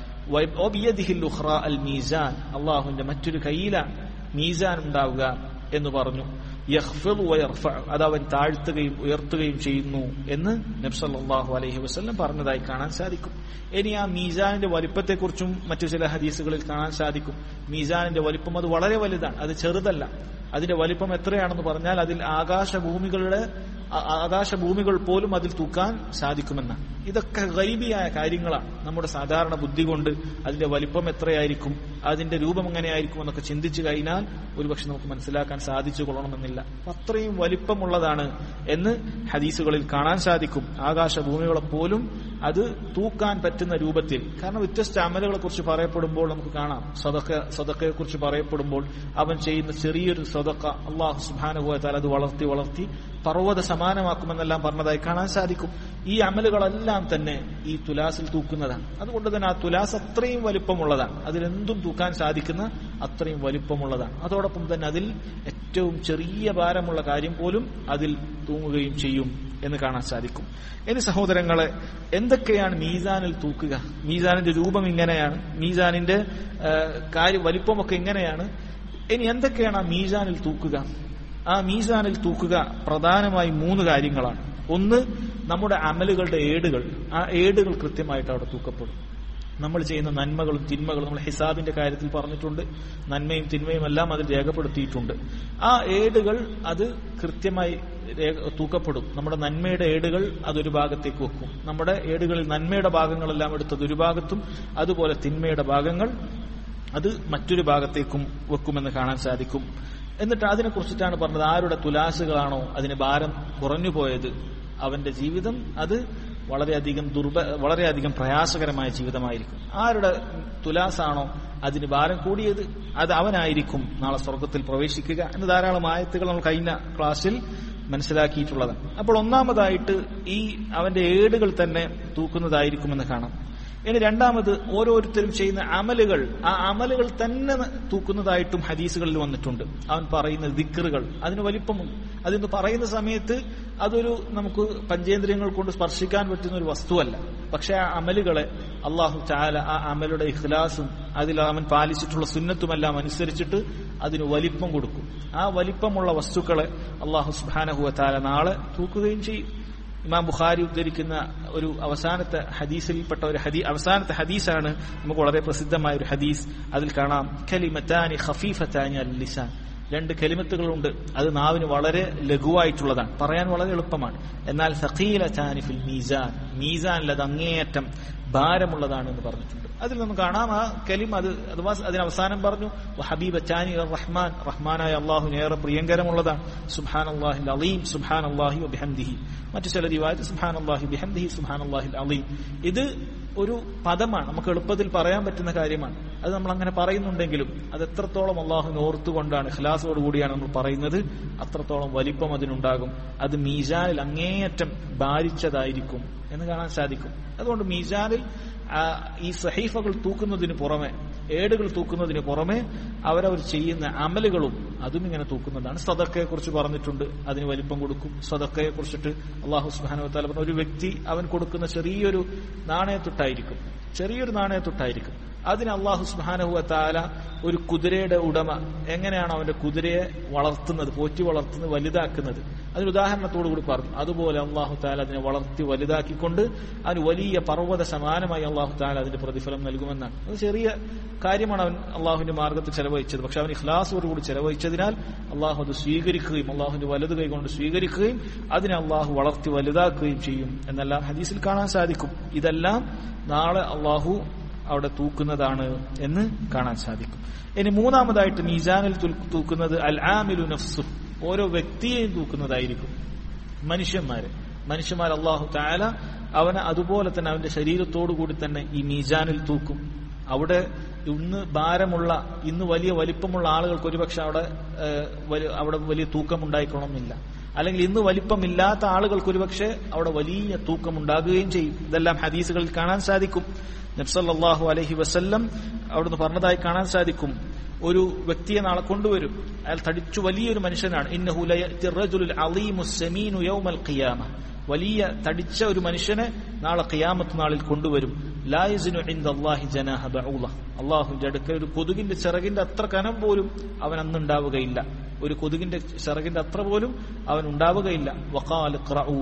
അൽ മീസാൻ അള്ളാഹുവിന്റെ മറ്റൊരു കയ്യിലാണ് മീസാൻ ഉണ്ടാവുക എന്ന് പറഞ്ഞു അത് അവൻ താഴ്ത്തുകയും ഉയർത്തുകയും ചെയ്യുന്നു എന്ന് നബ്സല്ലാഹു അലൈഹി വസ്ല്ലം പറഞ്ഞതായി കാണാൻ സാധിക്കും ഇനി ആ മീസാനിന്റെ വലിപ്പത്തെക്കുറിച്ചും മറ്റു ചില ഹദീസുകളിൽ കാണാൻ സാധിക്കും മീസാനിന്റെ വലിപ്പം അത് വളരെ വലുതാണ് അത് ചെറുതല്ല അതിന്റെ വലിപ്പം എത്രയാണെന്ന് പറഞ്ഞാൽ അതിൽ ആകാശഭൂമികളുടെ ആകാശഭൂമികൾ പോലും അതിൽ തൂക്കാൻ സാധിക്കുമെന്നാണ് ഇതൊക്കെ ഗൈബിയായ കാര്യങ്ങളാണ് നമ്മുടെ സാധാരണ ബുദ്ധി കൊണ്ട് അതിന്റെ വലിപ്പം എത്രയായിരിക്കും അതിന്റെ രൂപം എങ്ങനെയായിരിക്കും എന്നൊക്കെ ചിന്തിച്ചു കഴിഞ്ഞാൽ ഒരുപക്ഷെ നമുക്ക് മനസ്സിലാക്കാൻ സാധിച്ചു കൊള്ളണമെന്നില്ല അത്രയും വലിപ്പമുള്ളതാണ് എന്ന് ഹദീസുകളിൽ കാണാൻ സാധിക്കും ആകാശഭൂമികളെ പോലും അത് തൂക്കാൻ പറ്റുന്ന രൂപത്തിൽ കാരണം വ്യത്യസ്ത അമലുകളെ കുറിച്ച് പറയപ്പെടുമ്പോൾ നമുക്ക് കാണാം സദക്ക സദക്കയെ കുറിച്ച് പറയപ്പെടുമ്പോൾ അവൻ ചെയ്യുന്ന ചെറിയൊരു സദക്ക അള്ളാഹു സുബാനുഭവത്താൽ അത് വളർത്തി വളർത്തി പർവ്വത സമാനമാക്കുമെന്നെല്ലാം പറഞ്ഞതായി കാണാൻ സാധിക്കും ഈ അമലുകളെല്ലാം തന്നെ ഈ തുലാസിൽ തൂക്കുന്നതാണ് അതുകൊണ്ട് തന്നെ ആ തുലാസ് അത്രയും വലിപ്പമുള്ളതാണ് അതിലെന്തും തൂക്കാൻ സാധിക്കുന്ന അത്രയും വലിപ്പമുള്ളതാണ് അതോടൊപ്പം തന്നെ അതിൽ ഏറ്റവും ചെറിയ ഭാരമുള്ള കാര്യം പോലും അതിൽ തൂങ്ങുകയും ചെയ്യും എന്ന് കാണാൻ സാധിക്കും ഇനി സഹോദരങ്ങളെ എന്തൊക്കെയാണ് മീസാനിൽ തൂക്കുക മീസാനിന്റെ രൂപം ഇങ്ങനെയാണ് മീസാനിന്റെ കാര്യം വലിപ്പമൊക്കെ ഇങ്ങനെയാണ് ഇനി എന്തൊക്കെയാണ് ആ മീസാനിൽ തൂക്കുക ആ മീസാനിൽ തൂക്കുക പ്രധാനമായി മൂന്ന് കാര്യങ്ങളാണ് ഒന്ന് നമ്മുടെ അമലുകളുടെ ഏടുകൾ ആ ഏടുകൾ കൃത്യമായിട്ട് അവിടെ തൂക്കപ്പെടും നമ്മൾ ചെയ്യുന്ന നന്മകളും തിന്മകളും നമ്മൾ ഹിസാബിന്റെ കാര്യത്തിൽ പറഞ്ഞിട്ടുണ്ട് നന്മയും തിന്മയും എല്ലാം അതിൽ രേഖപ്പെടുത്തിയിട്ടുണ്ട് ആ ഏടുകൾ അത് കൃത്യമായി തൂക്കപ്പെടും നമ്മുടെ നന്മയുടെ ഏടുകൾ അതൊരു ഭാഗത്തേക്ക് വെക്കും നമ്മുടെ ഏടുകളിൽ നന്മയുടെ ഭാഗങ്ങളെല്ലാം എടുത്തത് ഒരു ഭാഗത്തും അതുപോലെ തിന്മയുടെ ഭാഗങ്ങൾ അത് മറ്റൊരു ഭാഗത്തേക്കും വെക്കുമെന്ന് കാണാൻ സാധിക്കും എന്നിട്ട് അതിനെ കുറിച്ചിട്ടാണ് പറഞ്ഞത് ആരുടെ തുലാസുകളാണോ അതിന് ഭാരം കുറഞ്ഞു പോയത് അവന്റെ ജീവിതം അത് വളരെയധികം ദുർബ വളരെയധികം പ്രയാസകരമായ ജീവിതമായിരിക്കും ആരുടെ തുലാസാണോ അതിന് ഭാരം കൂടിയത് അത് അവനായിരിക്കും നാളെ സ്വർഗത്തിൽ പ്രവേശിക്കുക എന്ന് ധാരാളം ആയത്തുകൾ നമ്മൾ കഴിഞ്ഞ ക്ലാസ്സിൽ മനസ്സിലാക്കിയിട്ടുള്ളതാണ് അപ്പോൾ ഒന്നാമതായിട്ട് ഈ അവന്റെ ഏടുകൾ തന്നെ തൂക്കുന്നതായിരിക്കുമെന്ന് കാണാം ഇനി രണ്ടാമത് ഓരോരുത്തരും ചെയ്യുന്ന അമലുകൾ ആ അമലുകൾ തന്നെ തൂക്കുന്നതായിട്ടും ഹദീസുകളിൽ വന്നിട്ടുണ്ട് അവൻ പറയുന്ന ദിക്കറുകൾ അതിന് വലിപ്പമുണ്ട് അതിന്ന് പറയുന്ന സമയത്ത് അതൊരു നമുക്ക് പഞ്ചേന്ദ്രിയങ്ങൾ കൊണ്ട് സ്പർശിക്കാൻ പറ്റുന്ന ഒരു വസ്തുവല്ല പക്ഷെ ആ അമലുകളെ അള്ളാഹു ചാല ആ അമലുടെ ഇഖ്ലാസും അതിൽ അവൻ പാലിച്ചിട്ടുള്ള സുന്നത്തുമെല്ലാം അനുസരിച്ചിട്ട് അതിന് വലിപ്പം കൊടുക്കും ആ വലിപ്പമുള്ള വസ്തുക്കളെ അള്ളാഹു സുബാനഹുവ താല നാളെ തൂക്കുകയും ചെയ്യും ഇമാം ബുഖാരി ഉദ്ധരിക്കുന്ന ഒരു അവസാനത്തെ ഹദീസിൽപ്പെട്ട ഒരു ഹദീ അവസാനത്തെ ഹദീസാണ് നമുക്ക് വളരെ പ്രസിദ്ധമായ ഒരു ഹദീസ് അതിൽ കാണാം കലിമത്താനി ഖഫീഫത്താനി അൽ ലിസാൻ രണ്ട് കലിമത്തുകളുണ്ട് അത് നാവിന് വളരെ ലഘുവായിട്ടുള്ളതാണ് പറയാൻ വളരെ എളുപ്പമാണ് എന്നാൽ സഖീല ഫിൽ മീസാൻ മീസാനിൽ അത് അങ്ങേയറ്റം ഭാരമുള്ളതാണ് എന്ന് പറഞ്ഞിട്ടുണ്ട് അതിൽ നമുക്ക് കാണാം ആ കലിം അത് അഥവാ അതിന് അവസാനം പറഞ്ഞു ഹബീബ് ചാനി റഹ്മാൻ റഹ്മാനായ അള്ളാഹുവിന് ഏറെ പ്രിയങ്കരമുള്ളതാണ് സുഹാൻ അള്ളാഹി അലീം സുഹാൻ അള്ളാഹി ബിഹംദിഹി മറ്റു ചില റിവായത്ത് സുഹാൻ അള്ളാഹി ബിഹംദിഹി സുഹാൻ അള്ളാഹി അലീം ഇത് ഒരു പദമാണ് നമുക്ക് എളുപ്പത്തിൽ പറയാൻ പറ്റുന്ന കാര്യമാണ് അത് നമ്മൾ അങ്ങനെ പറയുന്നുണ്ടെങ്കിലും അത് എത്രത്തോളം അള്ളാഹുവിന് ഓർത്തുകൊണ്ടാണ് ഖലാസോട് കൂടിയാണ് നമ്മൾ പറയുന്നത് അത്രത്തോളം വലിപ്പം അതിനുണ്ടാകും അത് മീസാനിൽ അങ്ങേയറ്റം ഭാരിച്ചതായിരിക്കും എന്ന് കാണാൻ സാധിക്കും അതുകൊണ്ട് മീസാനിൽ ഈ സഹീഫകൾ തൂക്കുന്നതിന് പുറമെ ഏടുകൾ തൂക്കുന്നതിന് പുറമെ അവരവർ ചെയ്യുന്ന അമലുകളും അതും ഇങ്ങനെ തൂക്കുന്നതാണ് സദക്കയെ കുറിച്ച് പറഞ്ഞിട്ടുണ്ട് അതിന് വലിപ്പം കൊടുക്കും സദക്കയെ കുറിച്ചിട്ട് അള്ളാഹു സുബാനുവത്താല പറഞ്ഞ ഒരു വ്യക്തി അവൻ കൊടുക്കുന്ന ചെറിയൊരു നാണയത്തൊട്ടായിരിക്കും ചെറിയൊരു നാണയത്തൊട്ടായിരിക്കും അതിന് അള്ളാഹു സുബാനഹുവത്താല ഒരു കുതിരയുടെ ഉടമ എങ്ങനെയാണ് അവന്റെ കുതിരയെ വളർത്തുന്നത് പോറ്റി വളർത്തുന്നത് വലുതാക്കുന്നത് അതിന് ഉദാഹരണത്തോടു കൂടി പറഞ്ഞു അതുപോലെ അള്ളാഹു താല അതിനെ വളർത്തി വലുതാക്കിക്കൊണ്ട് അതിന് വലിയ പർവ്വത സമാനമായി അള്ളാഹു താല അതിന്റെ പ്രതിഫലം നൽകുമെന്നാണ് അത് ചെറിയ കാര്യമാണ് അവൻ അള്ളാഹുവിന്റെ മാർഗത്തിൽ ചെലവഴിച്ചത് പക്ഷെ അവൻ ഇഖ്ലാസോടുകൂടി ചെലവഴിച്ചതിനാൽ അള്ളാഹു അത് സ്വീകരിക്കുകയും അള്ളാഹുവിന്റെ വലത് കൈകൊണ്ട് സ്വീകരിക്കുകയും അതിനെ അള്ളാഹു വളർത്തി വലുതാക്കുകയും ചെയ്യും എന്നെല്ലാം ഹദീസിൽ കാണാൻ സാധിക്കും ഇതെല്ലാം നാളെ അള്ളാഹു അവിടെ തൂക്കുന്നതാണ് എന്ന് കാണാൻ സാധിക്കും ഇനി മൂന്നാമതായിട്ട് മീസാനിൽ തൂക്കുന്നത് അൽ ആമിലു നഫ്സു ഓരോ വ്യക്തിയെയും തൂക്കുന്നതായിരിക്കും മനുഷ്യന്മാര് മനുഷ്യന്മാർ അള്ളാഹു താല അവനെ അതുപോലെ തന്നെ അവന്റെ ശരീരത്തോടു കൂടി തന്നെ ഈ മീസാനിൽ തൂക്കും അവിടെ ഇന്ന് ഭാരമുള്ള ഇന്ന് വലിയ വലിപ്പമുള്ള ആളുകൾക്ക് ഒരുപക്ഷെ അവിടെ അവിടെ വലിയ തൂക്കം ഉണ്ടായിക്കണമെന്നില്ല അല്ലെങ്കിൽ ഇന്ന് വലിപ്പമില്ലാത്ത ആളുകൾക്ക് ഒരുപക്ഷെ അവിടെ വലിയ തൂക്കം ഉണ്ടാകുകയും ചെയ്യും ഇതെല്ലാം ഹദീസുകളിൽ കാണാൻ സാധിക്കും നബ്സല്ലാഹു അലഹി വസ്ല്ലം അവിടുന്ന് പറഞ്ഞതായി കാണാൻ സാധിക്കും ഒരു വ്യക്തിയെ നാളെ കൊണ്ടുവരും അയാൾ തടിച്ചു വലിയൊരു മനുഷ്യനാണ് വലിയ തടിച്ച ഒരു മനുഷ്യനെ നാളെ ഖിയാമത്ത് നാളിൽ കൊണ്ടുവരും ലായസിനു അള്ളാഹി ജനാഹ അള്ളാഹുന്റെ അടുക്കൽ ഒരു കൊതുകിന്റെ ചിറകിന്റെ അത്ര കനം പോലും അവൻ അന്നുണ്ടാവുകയില്ല ഒരു കൊതുകിന്റെ ചിറകിന്റെ അത്ര പോലും അവൻ ഉണ്ടാവുകയില്ല വഖാൽ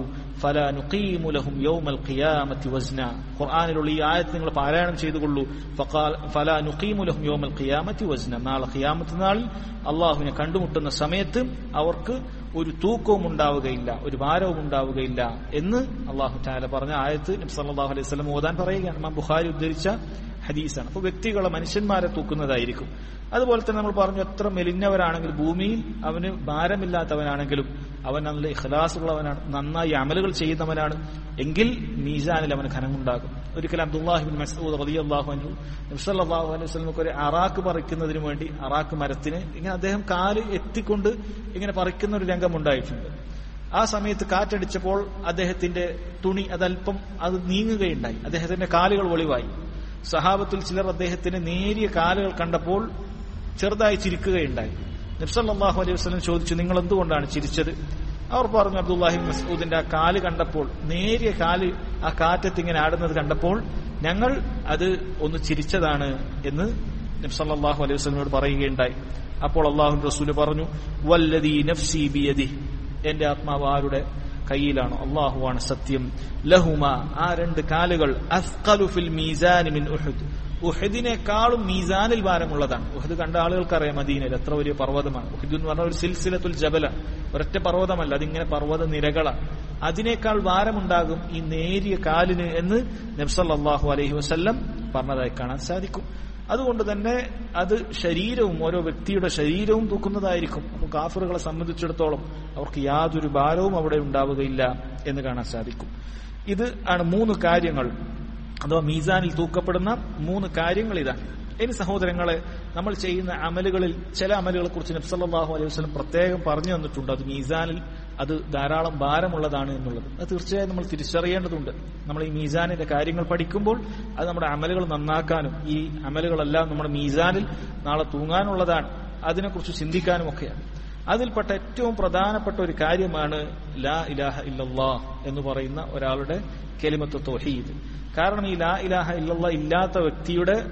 ഫലാ നുഖീമു ലഹും യൗമൽ ഖിയാമത്തി വസ്ന ഖുർആനിലുള്ള ഈ ആയത്ത് നിങ്ങൾ പാരായണം ചെയ്തുകൊള്ളൂ ഫഖാൽ ഫലാ നുഖീമു ലഹും യൗമൽ ഖിയാമത്തി വസ്ന നാളെ ഖിയാമത്ത് നാളിൽ അള്ളാഹുവിനെ കണ്ടുമുട്ടുന്ന സമയത്ത് അവർക്ക് ഒരു തൂക്കവും ഉണ്ടാവുകയില്ല ഒരു ഭാരവും ഉണ്ടാവുകയില്ല എന്ന് അള്ളാഹു താല പറഞ്ഞ ആയത്ത് നബി സല്ലല്ലാഹു അലൈഹി വസല്ലം ഓതാൻ പറയുകയാണ് ഇമാം ബുഖാരി ഉദ്ധരിച്ച ഹദീസാണ് അപ്പോൾ വ്യക്തികളെ മനുഷ്യന്മാരെ തൂക്കുന്നതായിരിക്കും അതുപോലെ തന്നെ നമ്മൾ പറഞ്ഞു എത്ര മെലിഞ്ഞവരാണെങ്കിൽ ഭൂമിയിൽ അവന് ഭാരമില്ലാത്തവനാണെങ്കിലും അവൻ നല്ല ഇഖ്ലാസുള്ളവനാണ് നന്നായി അമലുകൾ ചെയ്യുന്നവനാണ് എങ്കിൽ മീസാനിൽ അവന് ഖനമുണ്ടാകും ഒരിക്കലും അബ്ദുല്ലാഹിബിൻ മസൂദ് റളിയല്ലാഹു അൻഹു നബ്സല്ലാഹു അലൈഹി വസല്ലമക്ക് ഒരു അറാക്ക് പറിക്കുന്നതിന് വേണ്ടി അറാക്ക് മരത്തിന് ഇങ്ങനെ അദ്ദേഹം കാല് എത്തിക്കൊണ്ട് ഇങ്ങനെ പറിക്കുന്ന ഒരു രംഗം ഉണ്ടായിട്ടുണ്ട് ആ സമയത്ത് കാറ്റടിച്ചപ്പോൾ അദ്ദേഹത്തിന്റെ തുണി അതല്പം അത് നീങ്ങുകയുണ്ടായി അദ്ദേഹത്തിന്റെ കാലുകൾ ഒളിവായി സഹാബത്തിൽ ചിലർ അദ്ദേഹത്തിന് നേരിയ കാലുകൾ കണ്ടപ്പോൾ ചെറുതായി ചിരിക്കുകയുണ്ടായി നബ്സല്ലാഹു അലൈഹി വസ്ലം ചോദിച്ചു നിങ്ങൾ എന്തുകൊണ്ടാണ് ചിരിച്ചത് അവർ പറഞ്ഞു അബ്ദുല്ലാഹി മസൂദിന്റെ ആ കാല് കണ്ടപ്പോൾ നേരിയ കാല് ആ കാറ്റത്ത് ഇങ്ങനെ ആടുന്നത് കണ്ടപ്പോൾ ഞങ്ങൾ അത് ഒന്ന് ചിരിച്ചതാണ് എന്ന് നബ്സല്ലാഹു അലൈഹി വസ്ലമിനോട് പറയുകയുണ്ടായി അപ്പോൾ അള്ളാഹു റസൂല് പറഞ്ഞു വല്ലദീ നഫ്സി ബിയദി എന്റെ ആത്മാവ് ആരുടെ കയ്യിലാണ് അള്ളാഹുവാണ് സത്യം ലഹുമ ആ രണ്ട് കാലുകൾ അസ്കലു ഫിൽ മീസാനി മിൻ ഉഹുദ് ഉഹദിനേക്കാളും മീസാനിൽ ഭാരമുള്ളതാണ് ഉഹദ് കണ്ട ആളുകൾക്കറിയാം മദീനയിൽ എത്ര വലിയ പർവ്വതമാണ് ഉഹദ് എന്ന് പറഞ്ഞ ഒരു സിൽസിലത്തുൽ ജബല ഒരൊറ്റ പർവ്വതമല്ല അതിങ്ങനെ പർവ്വത നിരകളാണ് അതിനേക്കാൾ ഭാരമുണ്ടാകും ഈ നേരിയ കാലിന് എന്ന് നബ്സല്ലാഹു അലൈഹി വസ്ല്ലം പറഞ്ഞതായി കാണാൻ സാധിക്കും അതുകൊണ്ട് തന്നെ അത് ശരീരവും ഓരോ വ്യക്തിയുടെ ശരീരവും തൂക്കുന്നതായിരിക്കും അപ്പോൾ കാഫറുകളെ സംബന്ധിച്ചിടത്തോളം അവർക്ക് യാതൊരു ഭാരവും അവിടെ ഉണ്ടാവുകയില്ല എന്ന് കാണാൻ സാധിക്കും ഇത് ആണ് മൂന്ന് കാര്യങ്ങൾ അഥവാ മീസാനിൽ തൂക്കപ്പെടുന്ന മൂന്ന് കാര്യങ്ങൾ ഇതാണ് ഇനി സഹോദരങ്ങളെ നമ്മൾ ചെയ്യുന്ന അമലുകളിൽ ചില അമലുകളെ കുറിച്ച് നബ്സല്ലാഹു അലൈഹി വസ്ലം പ്രത്യേകം പറഞ്ഞു തന്നിട്ടുണ്ട് അത് മീസാനിൽ അത് ധാരാളം ഭാരമുള്ളതാണ് എന്നുള്ളത് അത് തീർച്ചയായും നമ്മൾ തിരിച്ചറിയേണ്ടതുണ്ട് നമ്മൾ ഈ മീസാനിന്റെ കാര്യങ്ങൾ പഠിക്കുമ്പോൾ അത് നമ്മുടെ അമലുകൾ നന്നാക്കാനും ഈ അമലുകളെല്ലാം നമ്മുടെ മീസാനിൽ നാളെ തൂങ്ങാനുള്ളതാണ് അതിനെക്കുറിച്ച് ചിന്തിക്കാനും ഒക്കെയാണ് അതിൽപ്പെട്ട ഏറ്റവും പ്രധാനപ്പെട്ട ഒരു കാര്യമാണ് ലാ ഇലാഹ ഇല്ലല്ലാ എന്ന് പറയുന്ന ഒരാളുടെ കെലിമത്ത് തൊഹീദ് കാരണം ഈ ലാ ഇലാഹ ഇല്ലല്ലാ ഇല്ലാത്ത വ്യക്തിയുടെ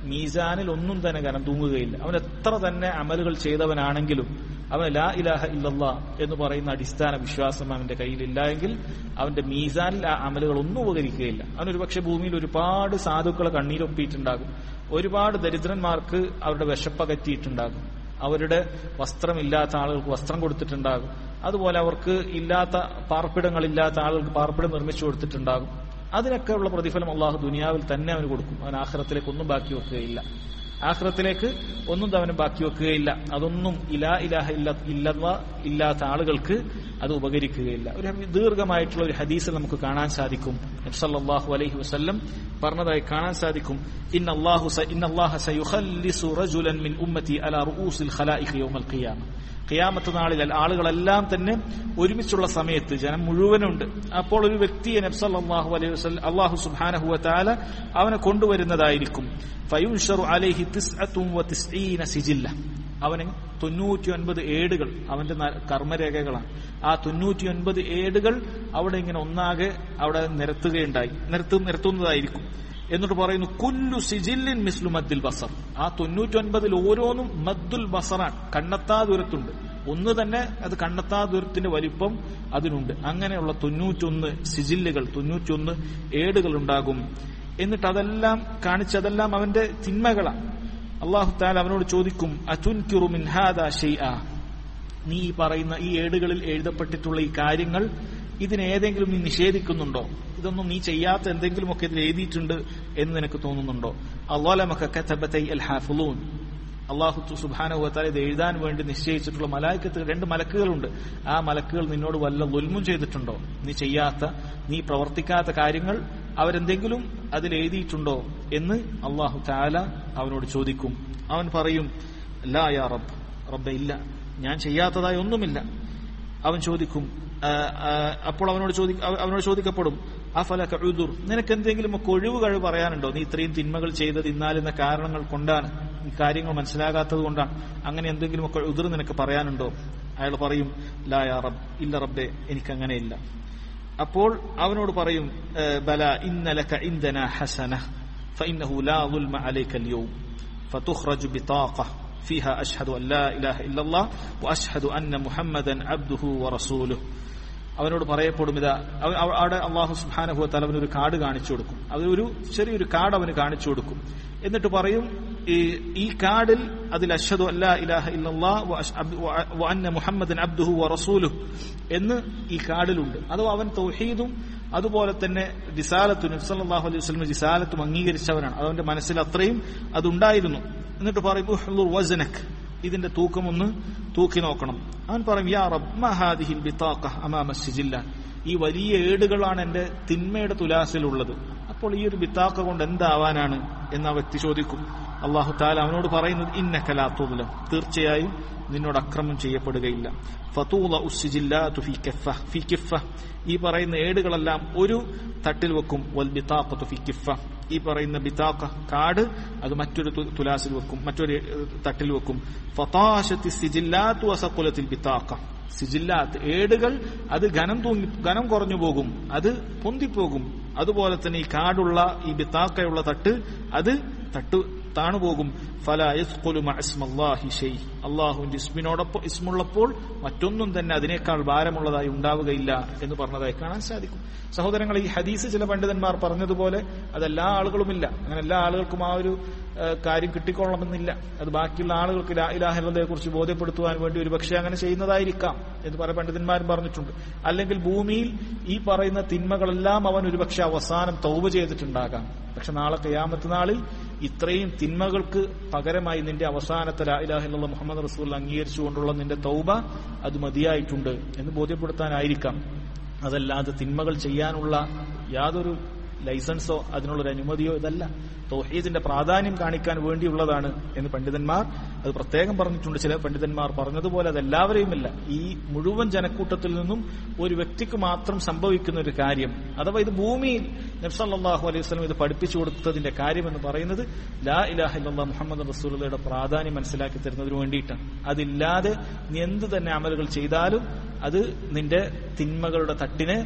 മീസാനിൽ ഒന്നും തന്നെ കനം തൂങ്ങുകയില്ല അവൻ എത്ര തന്നെ അമലുകൾ ചെയ്തവനാണെങ്കിലും അവൻ ലാ ഇലാഹ ഇല്ലല്ലാ എന്ന് പറയുന്ന അടിസ്ഥാന വിശ്വാസം അവന്റെ കയ്യിലില്ല എങ്കിൽ അവന്റെ മീസാനിൽ ആ അമലുകൾ ഒന്നും ഉപകരിക്കുകയില്ല അവൻ ഒരുപക്ഷെ ഭൂമിയിൽ ഒരുപാട് സാധുക്കളെ കണ്ണീരൊപ്പിയിട്ടുണ്ടാകും ഒരുപാട് ദരിദ്രന്മാർക്ക് അവരുടെ വിശപ്പകറ്റിയിട്ടുണ്ടാകും അവരുടെ വസ്ത്രമില്ലാത്ത ആളുകൾക്ക് വസ്ത്രം കൊടുത്തിട്ടുണ്ടാകും അതുപോലെ അവർക്ക് ഇല്ലാത്ത പാർപ്പിടങ്ങളില്ലാത്ത ആളുകൾക്ക് പാർപ്പിടം നിർമ്മിച്ചു കൊടുത്തിട്ടുണ്ടാകും അതിനൊക്കെ ഉള്ള പ്രതിഫലം അള്ളാഹു ദുനിയാവിൽ തന്നെ അവന് കൊടുക്കും അവൻ ആഖിറത്തിലേക്ക് ഒന്നും ബാക്കി വെക്കുകയില്ല ആഖിറത്തിലേക്ക് ഒന്നും അവന് ബാക്കി വെക്കുകയില്ല അതൊന്നും ഇലാ ഇലാഹ ഇല്ല ഇല്ലവ ഇല്ലാത്ത ആളുകൾക്ക് അത് ഉപകരിക്കുകയില്ല ഒരു ദീർഘമായിട്ടുള്ള ഒരു ഹദീസ് നമുക്ക് കാണാൻ സാധിക്കും നബ്സല്ലാഹു അലൈഹി വസല്ലം പറഞ്ഞതായി കാണാൻ സാധിക്കും ഇൻ അല്ലാഹു ഇൻ അല്ലാഹ സയുഖല്ലിസു റജുലൻ മിൻ ഉമ്മത്തി അലാ റൂസിൽ ഖലായിഖ് യൗമൽ ഖിയാമ ഖിയാമത്ത് നാളിൽ ആളുകളെല്ലാം തന്നെ ഒരുമിച്ചുള്ള സമയത്ത് ജനം മുഴുവനുണ്ട് അപ്പോൾ ഒരു വ്യക്തിയെ നബ്സല്ലാഹു അലൈഹി വസല്ലം അള്ളാഹു സുബ്ഹാനഹു വതആല അവനെ കൊണ്ടുവരുന്നതായിരിക്കും ഫയുൻഷറു അലൈഹി തിസ്അത്തും വതിസ്ഈന സിജില്ല അവന് തൊണ്ണൂറ്റിയൊൻപത് ഏടുകൾ അവന്റെ കർമ്മരേഖകളാണ് ആ തൊണ്ണൂറ്റിയൊൻപത് ഏടുകൾ അവിടെ ഇങ്ങനെ ഒന്നാകെ അവിടെ നിരത്തുകയുണ്ടായി നിരത്തു നിരത്തുന്നതായിരിക്കും എന്നിട്ട് പറയുന്നു കുല്ലു സിജില്ലിൻ മിസ്ലു മദ്ദിൽ ബസർ ആ തൊണ്ണൂറ്റൊൻപതിൽ ഓരോന്നും മദ്ദുൽ ബസറാൻ കണ്ണത്താ ദൂരത്തുണ്ട് ഒന്ന് തന്നെ അത് കണ്ണത്താ ദൂരത്തിന്റെ വലിപ്പം അതിനുണ്ട് അങ്ങനെയുള്ള തൊണ്ണൂറ്റൊന്ന് സിജില്ലുകൾ തൊണ്ണൂറ്റൊന്ന് ഏടുകൾ ഉണ്ടാകും എന്നിട്ട് അതെല്ലാം കാണിച്ചതെല്ലാം അവന്റെ തിന്മകളാണ് അള്ളാഹു താല അവനോട് ചോദിക്കും അതുൻകിറു മിൻ ഹാദാ ഷൈഅ നീ ഈ പറയുന്ന ഈ ഏടുകളിൽ എഴുതപ്പെട്ടിട്ടുള്ള ഈ കാര്യങ്ങൾ ഇതിനേതെങ്കിലും നീ നിഷേധിക്കുന്നുണ്ടോ ഇതൊന്നും നീ ചെയ്യാത്ത എന്തെങ്കിലുമൊക്കെ ഇതിൽ എഴുതിയിട്ടുണ്ട് എന്ന് നിനക്ക് തോന്നുന്നുണ്ടോ അള്ളാഹുലൂൻ അള്ളാഹു സുബാനുവത്താൽ ഇത് എഴുതാൻ വേണ്ടി നിശ്ചയിച്ചിട്ടുള്ള മലായിക്കത്ത് രണ്ട് മലക്കുകളുണ്ട് ആ മലക്കുകൾ നിന്നോട് വല്ല ഉൽമും ചെയ്തിട്ടുണ്ടോ നീ ചെയ്യാത്ത നീ പ്രവർത്തിക്കാത്ത കാര്യങ്ങൾ അവരെന്തെങ്കിലും അതിൽ എഴുതിയിട്ടുണ്ടോ എന്ന് അള്ളാഹു താല അവനോട് ചോദിക്കും അവൻ പറയും ലാ യാ റബ്ബ് റബ്ബ ഇല്ല ഞാൻ ചെയ്യാത്തതായി ഒന്നുമില്ല അവൻ ചോദിക്കും അപ്പോൾ അവനോട് ചോദി അവനോട് ചോദിക്കപ്പെടും അഫലക ഉദുർ നിനക്ക് എന്തെങ്കിലും ഒക്കെ ഒഴിവ് കഴിവ് പറയാനുണ്ടോ നീ ഇത്രയും തിന്മകൾ ചെയ്തത് ഇന്നാലെന്ന കാരണങ്ങൾ കൊണ്ടാണ് ഈ കാര്യങ്ങൾ മനസ്സിലാകാത്തത് കൊണ്ടാണ് അങ്ങനെ എന്തെങ്കിലും ഒക്കെ ഉതിർ നിനക്ക് പറയാനുണ്ടോ അയാൾ പറയും ലാ യാ റബ്ബ് ഇല്ല റബ്ബെ എനിക്കങ്ങനെയില്ല അപ്പോൾ അവനോട് പറയും ബല ഇന്നലക ഇന്ധന ഹസന فإنه لا ظلم عليك اليوم فتخرج بطاقة فيها أشهد أن لا إله إلا الله وأشهد أن محمدا عبده ورسوله അവനോട് പറയപ്പെടും ഇതാ അവിടെ അള്ളാഹു സുബാനഹുവത്താൽ അവനൊരു കാർഡ് കാണിച്ചു കൊടുക്കും അതൊരു ചെറിയൊരു കാർഡ് അവന് കാണിച്ചു കൊടുക്കും എന്നിട്ട് പറയും ഈ കാർഡിൽ അതിൽ അഷദു അല്ലാ ഇലാഹ ഇല്ലാ മുഹമ്മദൻ അബ്ദുഹു റസൂലു എന്ന് ഈ കാർഡിലുണ്ട് അതോ അവൻ തൗഹീദും അതുപോലെ തന്നെ റിസാലത്തും നബ്സല്ലാഹു അലൈഹി വസ്ലം റിസാലത്തും അംഗീകരിച്ചവനാണ് അവന്റെ മനസ്സിൽ അത്രയും അതുണ്ടായിരുന്നു എന്നിട്ട് പറയും വസനക് ഇതിന്റെ തൂക്കം ഒന്ന് തൂക്കി നോക്കണം അവൻ പറയും യാ റബ് മഹാദിഹിൽ ബിത്താഖ അമാമ സിജില്ല ഈ വലിയ ഏടുകളാണ് എന്റെ തിന്മയുടെ തുലാസിലുള്ളത് അപ്പോൾ ഈ ഒരു ബിത്താക്ക കൊണ്ട് എന്താവാനാണ് എന്ന് ആ വ്യക്തി ചോദിക്കും അള്ളാഹു താല അവനോട് പറയുന്നത് ഇന്ന കലാത്തുലം തീർച്ചയായും നിന്നോട് അക്രമം ചെയ്യപ്പെടുകയില്ല ഫതൂല ഫി കിഫ ഈ പറയുന്ന ഏടുകളെല്ലാം ഒരു തട്ടിൽ വെക്കും വൽ ബിത്താഖത്തു ഫി കിഫ ഈ പറയുന്ന ബിത്താക്ക കാട് അത് മറ്റൊരു തുലാസിൽ വെക്കും മറ്റൊരു തട്ടിൽ വെക്കും ഫതാശത്തി സിജില്ലാത്തു വസക്കുലത്തിൽ ബിത്താക്ക സിജില്ലാത്ത് ഏടുകൾ അത് ഘനം തൂങ്ങി ഘനം കുറഞ്ഞു പോകും അത് പൊന്തിപ്പോകും അതുപോലെ തന്നെ ഈ കാടുള്ള ഈ ബിത്താക്കയുള്ള തട്ട് അത് തട്ട് താണുപോകും അള്ളാഹുവിന്റെ ഇസ്മിനോടൊപ്പം ഇസ്മുള്ളപ്പോൾ മറ്റൊന്നും തന്നെ അതിനേക്കാൾ ഭാരമുള്ളതായി ഉണ്ടാവുകയില്ല എന്ന് പറഞ്ഞതായി കാണാൻ സാധിക്കും സഹോദരങ്ങൾ ഈ ഹദീസ് ചില പണ്ഡിതന്മാർ പറഞ്ഞതുപോലെ അതെല്ലാ ആളുകളുമില്ല അങ്ങനെ എല്ലാ ആളുകൾക്കും ആ ഒരു കാര്യം കിട്ടിക്കൊള്ളണമെന്നില്ല അത് ബാക്കിയുള്ള ആളുകൾക്ക് ഇലാഹലതയെ കുറിച്ച് ബോധ്യപ്പെടുത്തുവാൻ വേണ്ടി ഒരു പക്ഷേ അങ്ങനെ ചെയ്യുന്നതായിരിക്കാം എന്ന് പല പണ്ഡിതന്മാരും പറഞ്ഞിട്ടുണ്ട് അല്ലെങ്കിൽ ഭൂമിയിൽ ഈ പറയുന്ന തിന്മകളെല്ലാം അവൻ ഒരുപക്ഷെ അവസാനം തൗബ ചെയ്തിട്ടുണ്ടാകാം പക്ഷെ നാളെ കയാമത്ത് നാളിൽ ഇത്രയും തിന്മകൾക്ക് പകരമായി നിന്റെ അവസാനത്തെ ലാഹിലുള്ള മുഹമ്മദ് റസൂൽ അംഗീകരിച്ചുകൊണ്ടുള്ള നിന്റെ തൗബ അത് മതിയായിട്ടുണ്ട് എന്ന് ബോധ്യപ്പെടുത്താനായിരിക്കാം അതല്ലാതെ തിന്മകൾ ചെയ്യാനുള്ള യാതൊരു ലൈസൻസോ അതിനുള്ളൊരു അനുമതിയോ ഇതല്ല തൗഹീദിന്റെ പ്രാധാന്യം കാണിക്കാൻ വേണ്ടിയുള്ളതാണ് എന്ന് പണ്ഡിതന്മാർ അത് പ്രത്യേകം പറഞ്ഞിട്ടുണ്ട് ചില പണ്ഡിതന്മാർ പറഞ്ഞതുപോലെ അത് എല്ലാവരെയുമല്ല ഈ മുഴുവൻ ജനക്കൂട്ടത്തിൽ നിന്നും ഒരു വ്യക്തിക്ക് മാത്രം സംഭവിക്കുന്ന ഒരു കാര്യം അഥവാ ഇത് ഭൂമിയിൽ നബ്സല്ലാഹു അലൈഹി വസ്ലം ഇത് പഠിപ്പിച്ചു കൊടുത്തതിന്റെ കാര്യം എന്ന് പറയുന്നത് ലാ ഇലാഹ ഇല്ലാ മുഹമ്മദ് റസൂലയുടെ പ്രാധാന്യം മനസ്സിലാക്കി തരുന്നതിന് വേണ്ടിയിട്ടാണ് അതില്ലാതെ നീ എന്ത് തന്നെ അമലുകൾ ചെയ്താലും അത് നിന്റെ തിന്മകളുടെ തട്ടിനെ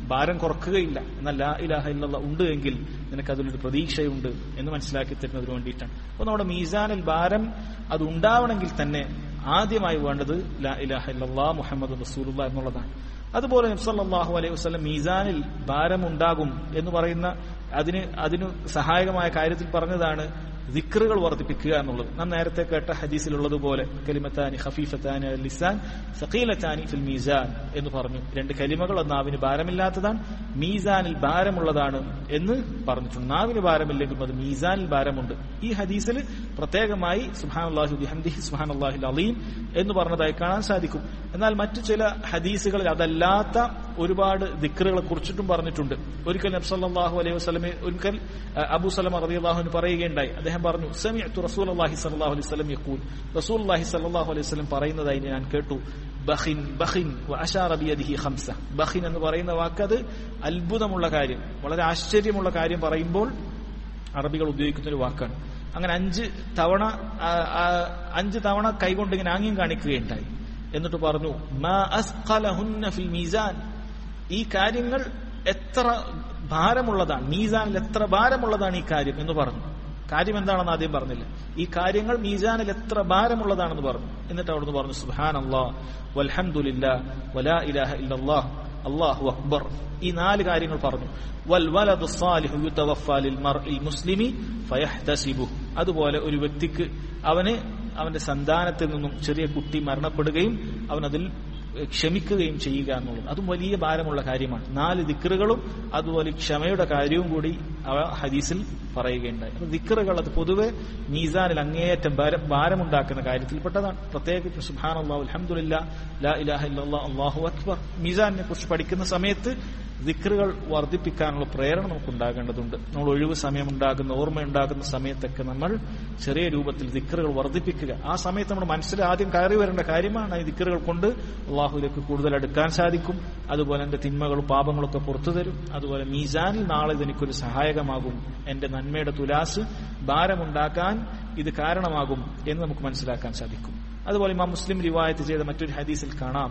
ഭാരം കുറക്കുകയില്ല എന്നാൽ ലാ ഇലാഹ ഇല്ലല്ല ഉണ്ട് എങ്കിൽ നിനക്ക് അതിലൊരു പ്രതീക്ഷയുണ്ട് എന്ന് മനസ്സിലാക്കി തരുന്നതിന് വേണ്ടിയിട്ടാണ് അപ്പോൾ നമ്മുടെ മീസാനിൽ ഭാരം അത് ഉണ്ടാവണമെങ്കിൽ തന്നെ ആദ്യമായി വേണ്ടത് ലാ ഇലാഹ ഇല്ലല്ലാ മുഹമ്മദ് റസൂലുള്ള എന്നുള്ളതാണ് അതുപോലെ നബ്സല്ലാഹു അലൈഹി വസ്ലം മീസാനിൽ ഭാരമുണ്ടാകും എന്ന് പറയുന്ന അതിന് അതിന് സഹായകമായ കാര്യത്തിൽ പറഞ്ഞതാണ് ദിക്റുകൾ വർദ്ധിപ്പിക്കുക എന്നുള്ളത് നാം നേരത്തെ കേട്ട ഹദീസിലുള്ളതുപോലെ കലിമത്താനി ഖഫീഫത്താനി അൽ ലിസാൻ സഖീലത്താനി ഫിൽ മീസാൻ എന്ന് പറഞ്ഞു രണ്ട് കലിമകൾ അത് നാവിന് ഭാരമില്ലാത്തതാണ് മീസാനിൽ ഭാരമുള്ളതാണ് എന്ന് പറഞ്ഞിട്ടുണ്ട് നാവിന് ഭാരമില്ലെങ്കിലും അത് മീസാനിൽ ഭാരമുണ്ട് ഈ ഹദീസിൽ പ്രത്യേകമായി സുഹാൻ ബിഹംദിഹി സുഹാൻ അള്ളാഹി അലീം എന്ന് പറഞ്ഞതായി കാണാൻ സാധിക്കും എന്നാൽ മറ്റു ചില ഹദീസുകളിൽ അതല്ലാത്ത ഒരുപാട് ദിക്റുകളെ കുറിച്ചിട്ടും പറഞ്ഞിട്ടുണ്ട് ഒരിക്കൽ നബ്സല്ലാഹു അലൈഹി വസ്ലമെ ഒരിക്കൽ അബു സലമ റബിഅള്ളാഹുന് പറയുകയുണ്ടായി അദ്ദേഹം പറഞ്ഞു സമിഅത്തു റസൂൽ അള്ളാഹി സല്ലാഹു അലൈഹി സ്വലം യക്കൂൽ റസൂൽ അള്ളാഹി സല്ലാഹു അലൈഹി സ്വലം പറയുന്നതായി ഞാൻ കേട്ടു ബഹിൻ ബഹിൻ അഷാറബിയദിഹി ഹംസ ബഹിൻ എന്ന് പറയുന്ന വാക്കത് അത്ഭുതമുള്ള കാര്യം വളരെ ആശ്ചര്യമുള്ള കാര്യം പറയുമ്പോൾ അറബികൾ ഉപയോഗിക്കുന്ന ഒരു വാക്കാണ് അങ്ങനെ അഞ്ച് തവണ അഞ്ച് തവണ കൈകൊണ്ട് ഇങ്ങനെ ആംഗ്യം കാണിക്കുകയുണ്ടായി എന്നിട്ട് പറഞ്ഞു മാ അസ്ഖലഹുന്ന ഫിൽ മീസാൻ ഈ കാര്യങ്ങൾ എത്ര ഭാരമുള്ളതാണ് മീസാനിൽ എത്ര ഭാരമുള്ളതാണ് ഈ കാര്യം എന്ന് പറഞ്ഞു കാര്യം എന്താണെന്ന് ആദ്യം പറഞ്ഞില്ല ഈ കാര്യങ്ങൾ മീസാനിൽ എത്ര ഭാരമുള്ളതാണെന്ന് പറഞ്ഞു എന്നിട്ട് അവിടുന്ന് പറഞ്ഞു സുഹാൻ അള്ളാഹ് വൽഹംദുലില്ലാ വലാ ഇലാഹ ഇല്ലല്ലാഹ് അള്ളാഹു അക്ബർ ഈ നാല് കാര്യങ്ങൾ പറഞ്ഞു വൽ വലദു സാലിഹു യുതവഫാ ലിൽ മർഇൽ മുസ്ലിമി ഫയഹ്തസിബു അതുപോലെ ഒരു വ്യക്തിക്ക് അവന് അവന്റെ സന്താനത്തിൽ നിന്നും ചെറിയ കുട്ടി മരണപ്പെടുകയും അവൻ അതിൽ ക്ഷമിക്കുകയും ചെയ്യുക എന്നുള്ളത് അതും വലിയ ഭാരമുള്ള കാര്യമാണ് നാല് ദിക്കറുകളും അതുപോലെ ക്ഷമയുടെ കാര്യവും കൂടി അവ ഹദീസിൽ പറയുകയുണ്ടായി അപ്പൊ ദിക്കറുകൾ അത് പൊതുവെ മീസാനിൽ അങ്ങേയറ്റം ഭാരമുണ്ടാക്കുന്ന കാര്യത്തിൽപ്പെട്ടതാണ് പ്രത്യേകിച്ച് സുഹാൻ അള്ളാഹു അലഹമുല്ല ലാ ഇലാഹ ഇല്ലാ അള്ളാഹു അക്ബർ മീസാനിനെ കുറിച്ച് പഠിക്കുന്ന സമയത്ത് ദിക്റുകൾ വർദ്ധിപ്പിക്കാനുള്ള പ്രേരണ നമുക്ക് ഉണ്ടാകേണ്ടതുണ്ട് നമ്മൾ ഒഴിവ് സമയമുണ്ടാകുന്ന ഓർമ്മയുണ്ടാകുന്ന സമയത്തൊക്കെ നമ്മൾ ചെറിയ രൂപത്തിൽ ദിക്റുകൾ വർദ്ധിപ്പിക്കുക ആ സമയത്ത് നമ്മുടെ മനസ്സിൽ ആദ്യം കയറി വരേണ്ട കാര്യമാണ് ഈ ദിക്റുകൾ കൊണ്ട് അള്ളാഹുലേക്ക് കൂടുതൽ അടുക്കാൻ സാധിക്കും അതുപോലെ എന്റെ തിന്മകളും പാപങ്ങളൊക്കെ പുറത്തു തരും അതുപോലെ മീസാനിൽ നാളെ ഇതെനിക്കൊരു സഹായകമാകും എന്റെ നന്മയുടെ തുലാസ് ഭാരമുണ്ടാക്കാൻ ഇത് കാരണമാകും എന്ന് നമുക്ക് മനസ്സിലാക്കാൻ സാധിക്കും അതുപോലെ ഇമാം മുസ്ലിം റിവായത്ത് ചെയ്ത മറ്റൊരു ഹദീസിൽ കാണാം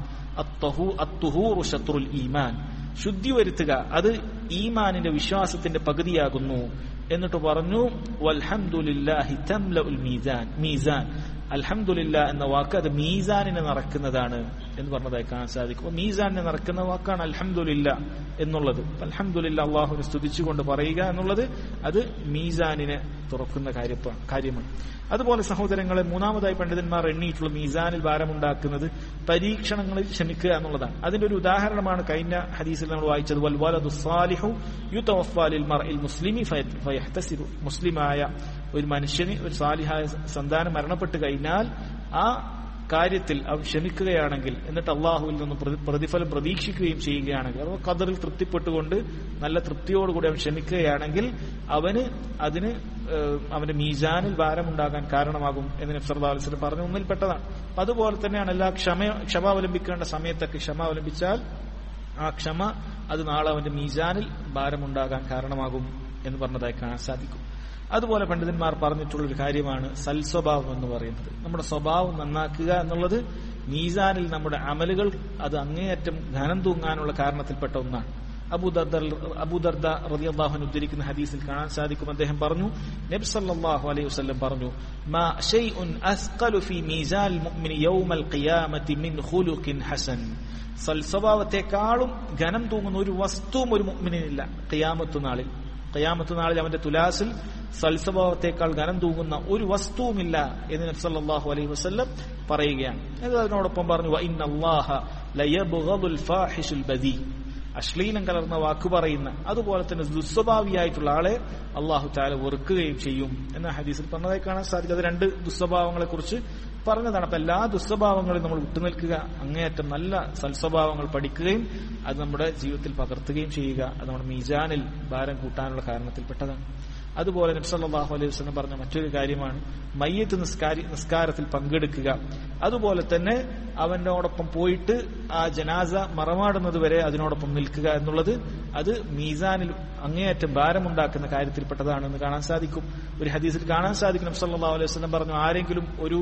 അത്തുഹൂറു ശത്രുൽ ഈമാൻ ശുദ്ധി വരുത്തുക അത് ഈമാനിന്റെ വിശ്വാസത്തിന്റെ പകുതിയാകുന്നു എന്നിട്ട് പറഞ്ഞു വൽഹംദുലില്ലാഹി തംലഉൽ മീസാൻ മീസാൻ അൽഹംദുലില്ല എന്ന വാക്ക് അത് മീസാനിനെ നിറക്കുന്നതാണ് എന്ന് പറഞ്ഞതായി കാണാൻ സാധിക്കും അപ്പോൾ മീസാനിനെ നിറക്കുന്ന വാക്കാണ് അൽഹംദുലില്ല എന്നുള്ളത് അൽഹംദുലില്ല അള്ളാഹുവിനെ സ്തുതിച്ചുകൊണ്ട് പറയുക എന്നുള്ളത് അത് മീസാനിനെ തുറക്കുന്ന കാര്യമാണ് അതുപോലെ സഹോദരങ്ങളെ മൂന്നാമതായി പണ്ഡിതന്മാർ എണ്ണിയിട്ടുള്ള മീസാനിൽ ഭാരമുണ്ടാക്കുന്നത് പരീക്ഷണങ്ങളിൽ ക്ഷമിക്കുക എന്നുള്ളതാണ് അതിന്റെ ഒരു ഉദാഹരണമാണ് കഴിഞ്ഞ ഹദീസിൽ നമ്മൾ വായിച്ചത് വൽവാലു സാലിഹു യുത്തവഫാലിൽ മർഇൽ മുസ്ലിമി ഫയഹ്തസിബു മുസ്ലിമായ ഒരു മനുഷ്യന് ഒരു സാലിഹായ സന്താനം മരണപ്പെട്ട് കഴിഞ്ഞാൽ ആ കാര്യത്തിൽ അവൻ ക്ഷമിക്കുകയാണെങ്കിൽ എന്നിട്ട് അള്ളാഹുവിൽ നിന്ന് പ്രതിഫലം പ്രതീക്ഷിക്കുകയും ചെയ്യുകയാണെങ്കിൽ അഥവാ കദറിൽ തൃപ്തിപ്പെട്ടുകൊണ്ട് നല്ല തൃപ്തിയോടുകൂടി അവൻ ക്ഷമിക്കുകയാണെങ്കിൽ അവന് അതിന് അവന്റെ മീസാനിൽ ഭാരമുണ്ടാകാൻ കാരണമാകും എന്ന് നബ്സർദാലിസിന് പറഞ്ഞ ഒന്നിൽപ്പെട്ടതാണ് അപ്പൊ അതുപോലെ തന്നെയാണ് എല്ലാ ക്ഷമ ക്ഷമ അവലംബിക്കേണ്ട സമയത്തൊക്കെ ക്ഷമ അവലംബിച്ചാൽ ആ ക്ഷമ അത് നാളെ അവന്റെ മീസാനിൽ ഭാരമുണ്ടാകാൻ കാരണമാകും എന്ന് പറഞ്ഞതായി കാണാൻ സാധിക്കും അതുപോലെ പണ്ഡിതന്മാർ പറഞ്ഞിട്ടുള്ള ഒരു കാര്യമാണ് സൽസ്വഭാവം എന്ന് പറയുന്നത് നമ്മുടെ സ്വഭാവം നന്നാക്കുക എന്നുള്ളത് മീസാനിൽ നമ്മുടെ അമലുകൾ അത് അങ്ങേയറ്റം ഘനം തൂങ്ങാനുള്ള കാരണത്തിൽപ്പെട്ട ഒന്നാണ് അബൂദർദ അബൂദർദ റളിയല്ലാഹു ഉദ്ധരിക്കുന്ന ഹദീസിൽ കാണാൻ സാധിക്കും അദ്ദേഹം പറഞ്ഞു നബി സല്ലല്ലാഹു അലൈഹി വസല്ലം പറഞ്ഞു മാ ഷൈഉൻ അസ്ഖലു ഫീ മീസാൽ മുഅ്മിനി യൗമൽ ഖിയാമത്തി മിൻ ഖുലുഖിൻ ഹസൻ സൽസ്വഭാവത്തെക്കാളും ഘനം തൂങ്ങുന്ന ഒരു വസ്തുവും ഒരു മുഅ്മിനിനില്ല ഖിയാമത്ത് നാളിൽ ഖിയാമത്ത് നാളിൽ അവന്റെ തുലാസിൽ സൽസ്വഭാവത്തെക്കാൾ ഘനം തൂങ്ങുന്ന ഒരു വസ്തുവുമില്ല എന്ന് നബി സല്ലല്ലാഹു അലൈഹി വസല്ലം പറയുകയാണ് ഇത് അതിനോടൊപ്പം പറഞ്ഞു വഇന്നല്ലാഹ ലയബ്ഗദുൽ ഫാഹിഷുൽ ബദീ അശ്ലീലം കലർന്ന വാക്ക് പറയുന്ന അതുപോലെ തന്നെ ദുസ്വഭാവിയായിട്ടുള്ള ആളെ അള്ളാഹു താല വെറുക്കുകയും ചെയ്യും എന്ന ഹദീസിൽ പറഞ്ഞതായി കാണാൻ സാധിക്കും അത് രണ്ട് ദുസ്വഭാവങ്ങളെ കുറിച്ച് പറഞ്ഞതാണ് അപ്പൊ എല്ലാ ദുസ്വഭാവങ്ങളും നമ്മൾ വിട്ടുനിൽക്കുക അങ്ങേയറ്റം നല്ല സൽസ്വഭാവങ്ങൾ പഠിക്കുകയും അത് നമ്മുടെ ജീവിതത്തിൽ പകർത്തുകയും ചെയ്യുക അത് നമ്മുടെ മീജാനിൽ ഭാരം കൂട്ടാനുള്ള കാരണത്തിൽപ്പെട്ടതാണ് അതുപോലെ നബ്സല്ലാഹു അലൈഹി വസ്ലം പറഞ്ഞ മറ്റൊരു കാര്യമാണ് മയ്യത്ത് നിസ്കാരി നിസ്കാരത്തിൽ പങ്കെടുക്കുക അതുപോലെ തന്നെ അവനോടൊപ്പം പോയിട്ട് ആ ജനാസ മറമാടുന്നത് വരെ അതിനോടൊപ്പം നിൽക്കുക എന്നുള്ളത് അത് മീസാനിൽ അങ്ങേയറ്റം ഭാരമുണ്ടാക്കുന്ന കാര്യത്തിൽപ്പെട്ടതാണെന്ന് കാണാൻ സാധിക്കും ഒരു ഹദീസിൽ കാണാൻ സാധിക്കും സല്ലല്ലാഹു അലൈഹി വസല്ലം പറഞ്ഞു ആരെങ്കിലും ഒരു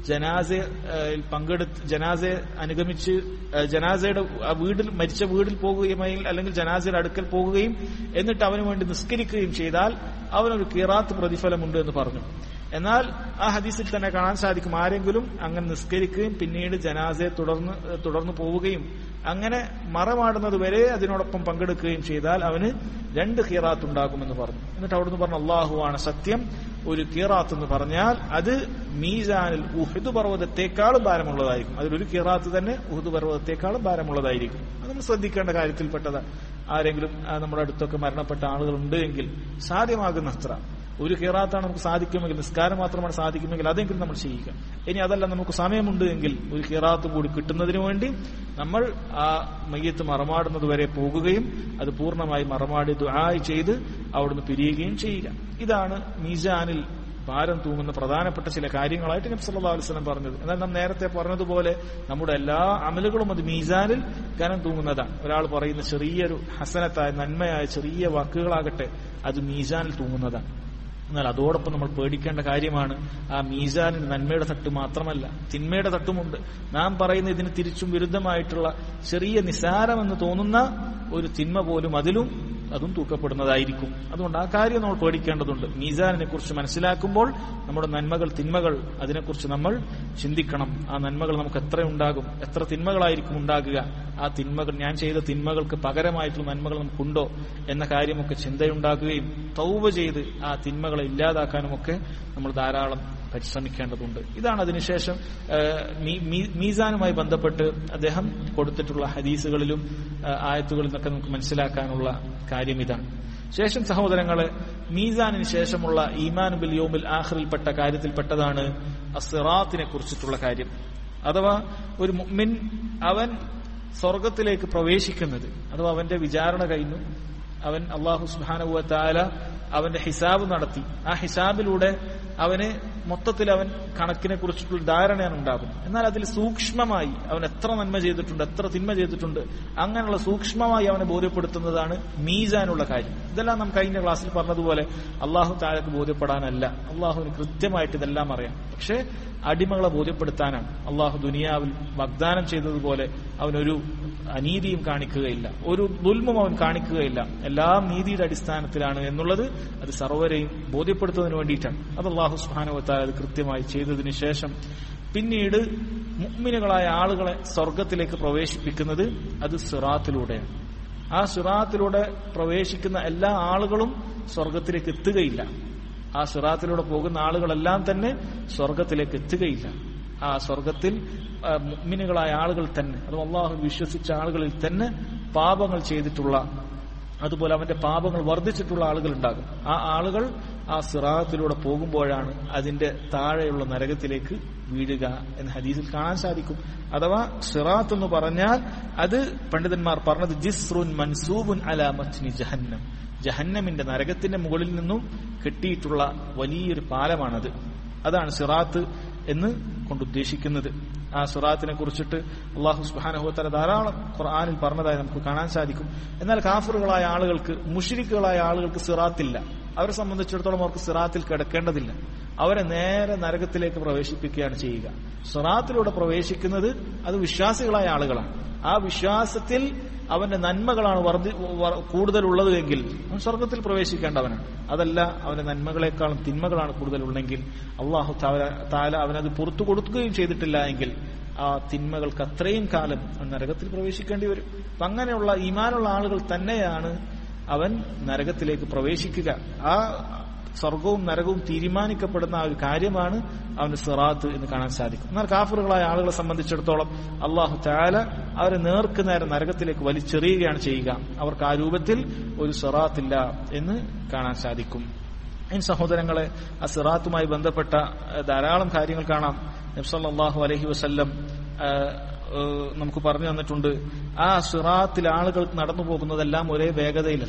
ജനാസയിൽ പങ്കെടുത്ത് ജനാസയെ അനുഗമിച്ച് ഏഹ്, ജനാസയുടെ ആ വീട്ടിൽ മരിച്ച വീട്ടിൽ പോകുകയും അല്ലെങ്കിൽ ജനാസയുടെ അടുക്കൽ പോകുകയും എന്നിട്ട് അവന് വേണ്ടി നിസ്കരിക്കുകയും ചെയ്താൽ അവനൊരു കിറാത്ത് പ്രതിഫലമുണ്ട് എന്ന് പറഞ്ഞു എന്നാൽ ആ ഹദീസിൽ തന്നെ കാണാൻ സാധിക്കും ആരെങ്കിലും അങ്ങനെ നിസ്കരിക്കുകയും പിന്നീട് ജനാസയെ തുടർന്ന് തുടർന്ന് പോവുകയും അങ്ങനെ മറമാടുന്നത് വരെ അതിനോടൊപ്പം പങ്കെടുക്കുകയും ചെയ്താൽ അവന് രണ്ട് ഖീറാത്ത് ഉണ്ടാകുമെന്ന് പറഞ്ഞു എന്നിട്ട് അവിടുന്ന് പറഞ്ഞു അള്ളാഹുവാണ് സത്യം ഒരു ഖീറാത്ത് എന്ന് പറഞ്ഞാൽ അത് മീസാനിൽ ഉഹുദ് പർവ്വതത്തെക്കാളും ഭാരമുള്ളതായിരിക്കും അതിലൊരു ഖീറാത്ത് തന്നെ ഉഹുദ് പർവ്വതത്തെക്കാളും ഭാരമുള്ളതായിരിക്കും അത് നമ്മൾ ശ്രദ്ധിക്കേണ്ട കാര്യത്തിൽപ്പെട്ടത് ആരെങ്കിലും ആ, നമ്മുടെ അടുത്തൊക്കെ മരണപ്പെട്ട ആളുകളുണ്ട് എങ്കിൽ സാധ്യമാകുന്നത്ര ഒരു ഖിറാത്താണ് നമുക്ക് സാധിക്കുമെങ്കിൽ നിസ്കാരം മാത്രമാണ് സാധിക്കുമെങ്കിൽ അതെങ്കിലും നമ്മൾ ചെയ്യുക ഇനി അതല്ല നമുക്ക് സമയമുണ്ട് എങ്കിൽ ഒരു ഖിറാത്ത് കൂടി കിട്ടുന്നതിന് വേണ്ടി നമ്മൾ ആ മയ്യത്ത് മറമാടുന്നത് വരെ പോകുകയും അത് പൂർണ്ണമായി മറമാടി ദുആയി ചെയ്ത് അവിടുന്ന് പിരിയുകയും ചെയ്യുക ഇതാണ് മീസാനിൽ ഭാരം തൂങ്ങുന്ന പ്രധാനപ്പെട്ട ചില കാര്യങ്ങളായിട്ട് നബി സല്ലല്ലാഹു അലൈഹി വസല്ലം പറഞ്ഞത് എന്നാൽ നാം നേരത്തെ പറഞ്ഞതുപോലെ നമ്മുടെ എല്ലാ അമലുകളും അത് മീസാനിൽ ഘനം തൂങ്ങുന്നതാണ് ഒരാൾ പറയുന്ന ചെറിയൊരു ഹസനത്തായ നന്മയായ ചെറിയ വാക്കുകളാകട്ടെ അത് മീസാനിൽ തൂങ്ങുന്നതാണ് എന്നാൽ അതോടൊപ്പം നമ്മൾ പേടിക്കേണ്ട കാര്യമാണ് ആ മീസാനിന് നന്മയുടെ തട്ട് മാത്രമല്ല തിന്മയുടെ തട്ടുമുണ്ട് നാം പറയുന്ന ഇതിന് തിരിച്ചും വിരുദ്ധമായിട്ടുള്ള ചെറിയ നിസാരമെന്ന് തോന്നുന്ന ഒരു തിന്മ പോലും അതിലും അതും തൂക്കപ്പെടുന്നതായിരിക്കും അതുകൊണ്ട് ആ കാര്യം നമ്മൾ പേടിക്കേണ്ടതുണ്ട് മീസാനിനെ കുറിച്ച് മനസ്സിലാക്കുമ്പോൾ നമ്മുടെ നന്മകൾ തിന്മകൾ അതിനെക്കുറിച്ച് നമ്മൾ ചിന്തിക്കണം ആ നന്മകൾ നമുക്ക് എത്ര ഉണ്ടാകും എത്ര തിന്മകളായിരിക്കും ഉണ്ടാകുക ആ തിന്മകൾ ഞാൻ ചെയ്ത തിന്മകൾക്ക് പകരമായിട്ടുള്ള നന്മകൾ നമുക്കുണ്ടോ എന്ന കാര്യമൊക്കെ ചിന്തയുണ്ടാക്കുകയും തൗവ ചെയ്ത് ആ തിന്മകളെ ഇല്ലാതാക്കാനുമൊക്കെ നമ്മൾ ധാരാളം പരിശ്രമിക്കേണ്ടതുണ്ട് ഇതാണ് അതിനുശേഷം ഏഹ്, മീ- മീ- മീസാനുമായി ബന്ധപ്പെട്ട് അദ്ദേഹം കൊടുത്തിട്ടുള്ള ഹദീസുകളിലും ഏഹ്, ആയത്തുകളിൽ നിന്നൊക്കെ നമുക്ക് മനസ്സിലാക്കാനുള്ള കാര്യം ഇതാണ് ശേഷം സഹോദരങ്ങളെ മീസാനിന് ശേഷമുള്ള ഈമാൻ ബിൽ യോമിൽ ആഖിറിൽപ്പെട്ട കാര്യത്തിൽപ്പെട്ടതാണ് അസിറാത്തിനെ കുറിച്ചിട്ടുള്ള കാര്യം അഥവാ ഒരു മുഅ്മിൻ അവൻ സ്വർഗത്തിലേക്ക് പ്രവേശിക്കുന്നത് അഥവാ അവന്റെ വിചാരണ കഴിഞ്ഞു അവൻ അള്ളാഹു സുബാനുവ താല അവന്റെ ഹിസാബ് നടത്തി ആ ഹിസാബിലൂടെ അവന് മൊത്തത്തിൽ അവൻ കണക്കിനെ കുറിച്ചിട്ടുള്ള ധാരണയാണ് ഉണ്ടാകും എന്നാൽ അതിൽ സൂക്ഷ്മമായി അവൻ എത്ര നന്മ ചെയ്തിട്ടുണ്ട് എത്ര തിന്മ ചെയ്തിട്ടുണ്ട് അങ്ങനെയുള്ള സൂക്ഷ്മമായി അവനെ ബോധ്യപ്പെടുത്തുന്നതാണ് മീസാനുള്ള കാര്യം ഇതെല്ലാം നാം കഴിഞ്ഞ ക്ലാസ്സിൽ പറഞ്ഞതുപോലെ അള്ളാഹു താഴേക്ക് ബോധ്യപ്പെടാനല്ല അള്ളാഹുവിന് കൃത്യമായിട്ട് ഇതെല്ലാം അറിയാം പക്ഷേ അടിമകളെ ബോധ്യപ്പെടുത്താനാണ് അള്ളാഹു ദുനിയാവിൽ വാഗ്ദാനം ചെയ്തതുപോലെ അവനൊരു അനീതിയും കാണിക്കുകയില്ല ഒരു ദുൽമും അവൻ കാണിക്കുകയില്ല എല്ലാം നീതിയുടെ അടിസ്ഥാനത്തിലാണ് എന്നുള്ളത് അത് സർവരെയും ബോധ്യപ്പെടുത്തുന്നതിന് വേണ്ടിയിട്ടാണ് അത് അള്ളാഹു സുഹാനുവത്താൽ അത് കൃത്യമായി ചെയ്തതിനു ശേഷം പിന്നീട് മുഗ്മിനുകളായ ആളുകളെ സ്വർഗത്തിലേക്ക് പ്രവേശിപ്പിക്കുന്നത് അത് സിറാത്തിലൂടെയാണ് ആ സിറാത്തിലൂടെ പ്രവേശിക്കുന്ന എല്ലാ ആളുകളും സ്വർഗത്തിലേക്ക് എത്തുകയില്ല ആ സിറാത്തിലൂടെ പോകുന്ന ആളുകളെല്ലാം തന്നെ സ്വർഗത്തിലേക്ക് എത്തുകയില്ല ആ സ്വർഗത്തിൽ ആ, മുഅ്മിനുകളായ ആളുകൾ തന്നെ അത് അള്ളാഹു വിശ്വസിച്ച ആളുകളിൽ തന്നെ പാപങ്ങൾ ചെയ്തിട്ടുള്ള അതുപോലെ അവന്റെ പാപങ്ങൾ വർദ്ധിച്ചിട്ടുള്ള ആളുകൾ ഉണ്ടാകും ആ ആളുകൾ ആ സിറാത്തിലൂടെ പോകുമ്പോഴാണ് അതിന്റെ താഴെയുള്ള നരകത്തിലേക്ക് വീഴുക എന്ന് ഹദീസിൽ കാണാൻ സാധിക്കും അഥവാ സിറാത്ത് എന്ന് പറഞ്ഞാൽ അത് പണ്ഡിതന്മാർ പറഞ്ഞത് ജിസ്റുൻ മൻസൂബുൻ അലാ മത്നി ജഹന്നം ജഹന്നമിന്റെ നരകത്തിന്റെ മുകളിൽ നിന്നും കെട്ടിയിട്ടുള്ള വലിയൊരു പാലമാണത് അതാണ് സിറാത്ത് എന്ന് കൊണ്ട് ഉദ്ദേശിക്കുന്നത് ആ സിറാത്തിനെ കുറിച്ചിട്ട് അള്ളാഹു സുബാനഹുത്തല ധാരാളം ഖുർആാനിൽ പറഞ്ഞതായി നമുക്ക് കാണാൻ സാധിക്കും എന്നാൽ കാഫറുകളായ ആളുകൾക്ക് മുഷിരിക്കുകളായ ആളുകൾക്ക് സിറാത്തില്ല അവരെ സംബന്ധിച്ചിടത്തോളം അവർക്ക് സിറാത്തിൽ കിടക്കേണ്ടതില്ല അവരെ നേരെ നരകത്തിലേക്ക് പ്രവേശിപ്പിക്കുകയാണ് ചെയ്യുക സിറാത്തിലൂടെ പ്രവേശിക്കുന്നത് അത് വിശ്വാസികളായ ആളുകളാണ് ആ വിശ്വാസത്തിൽ അവന്റെ നന്മകളാണ് വർദ്ധി വ- കൂടുതലുള്ളത് എങ്കിൽ അവൻ സ്വർഗത്തിൽ പ്രവേശിക്കേണ്ടവനാണ് അതല്ല അവന്റെ നന്മകളെക്കാളും തിന്മകളാണ് കൂടുതലുള്ളെങ്കിൽ അള്ളാഹു താല- താല അവനത് പുറത്തു കൊടുക്കുകയും ചെയ്തിട്ടില്ല എങ്കിൽ ആ തിന്മകൾക്ക് അത്രയും കാലം അവൻ നരകത്തിൽ പ്രവേശിക്കേണ്ടി വരും അപ്പൊ അങ്ങനെയുള്ള ഈമാനുള്ള ആളുകൾ തന്നെയാണ് അവൻ നരകത്തിലേക്ക് പ്രവേശിക്കുക ആ സ്വർഗവും നരകവും തീരുമാനിക്കപ്പെടുന്ന ആ ഒരു കാര്യമാണ് അവന് സിറാത്ത് എന്ന് കാണാൻ സാധിക്കും എന്നാൽ കാഫറുകളായ ആളുകളെ സംബന്ധിച്ചിടത്തോളം അള്ളാഹു താല അവരെ നേർക്ക് നേരെ നരകത്തിലേക്ക് വലിച്ചെറിയുകയാണ് ചെയ്യുക അവർക്ക് ആ രൂപത്തിൽ ഒരു സിറാത്തില്ല എന്ന് കാണാൻ സാധിക്കും ഈ സഹോദരങ്ങളെ ആ സിറാത്തുമായി ബന്ധപ്പെട്ട ഏഹ്, ധാരാളം കാര്യങ്ങൾ കാണാം നബ്സല്ലാഹു അലഹി വസല്ലം ഏഹ്, ഏഹ്, നമുക്ക് പറഞ്ഞു തന്നിട്ടുണ്ട് ആ സിറാത്തിൽ ആളുകൾ നടന്നു പോകുന്നതെല്ലാം ഒരേ വേഗതയിലല്ല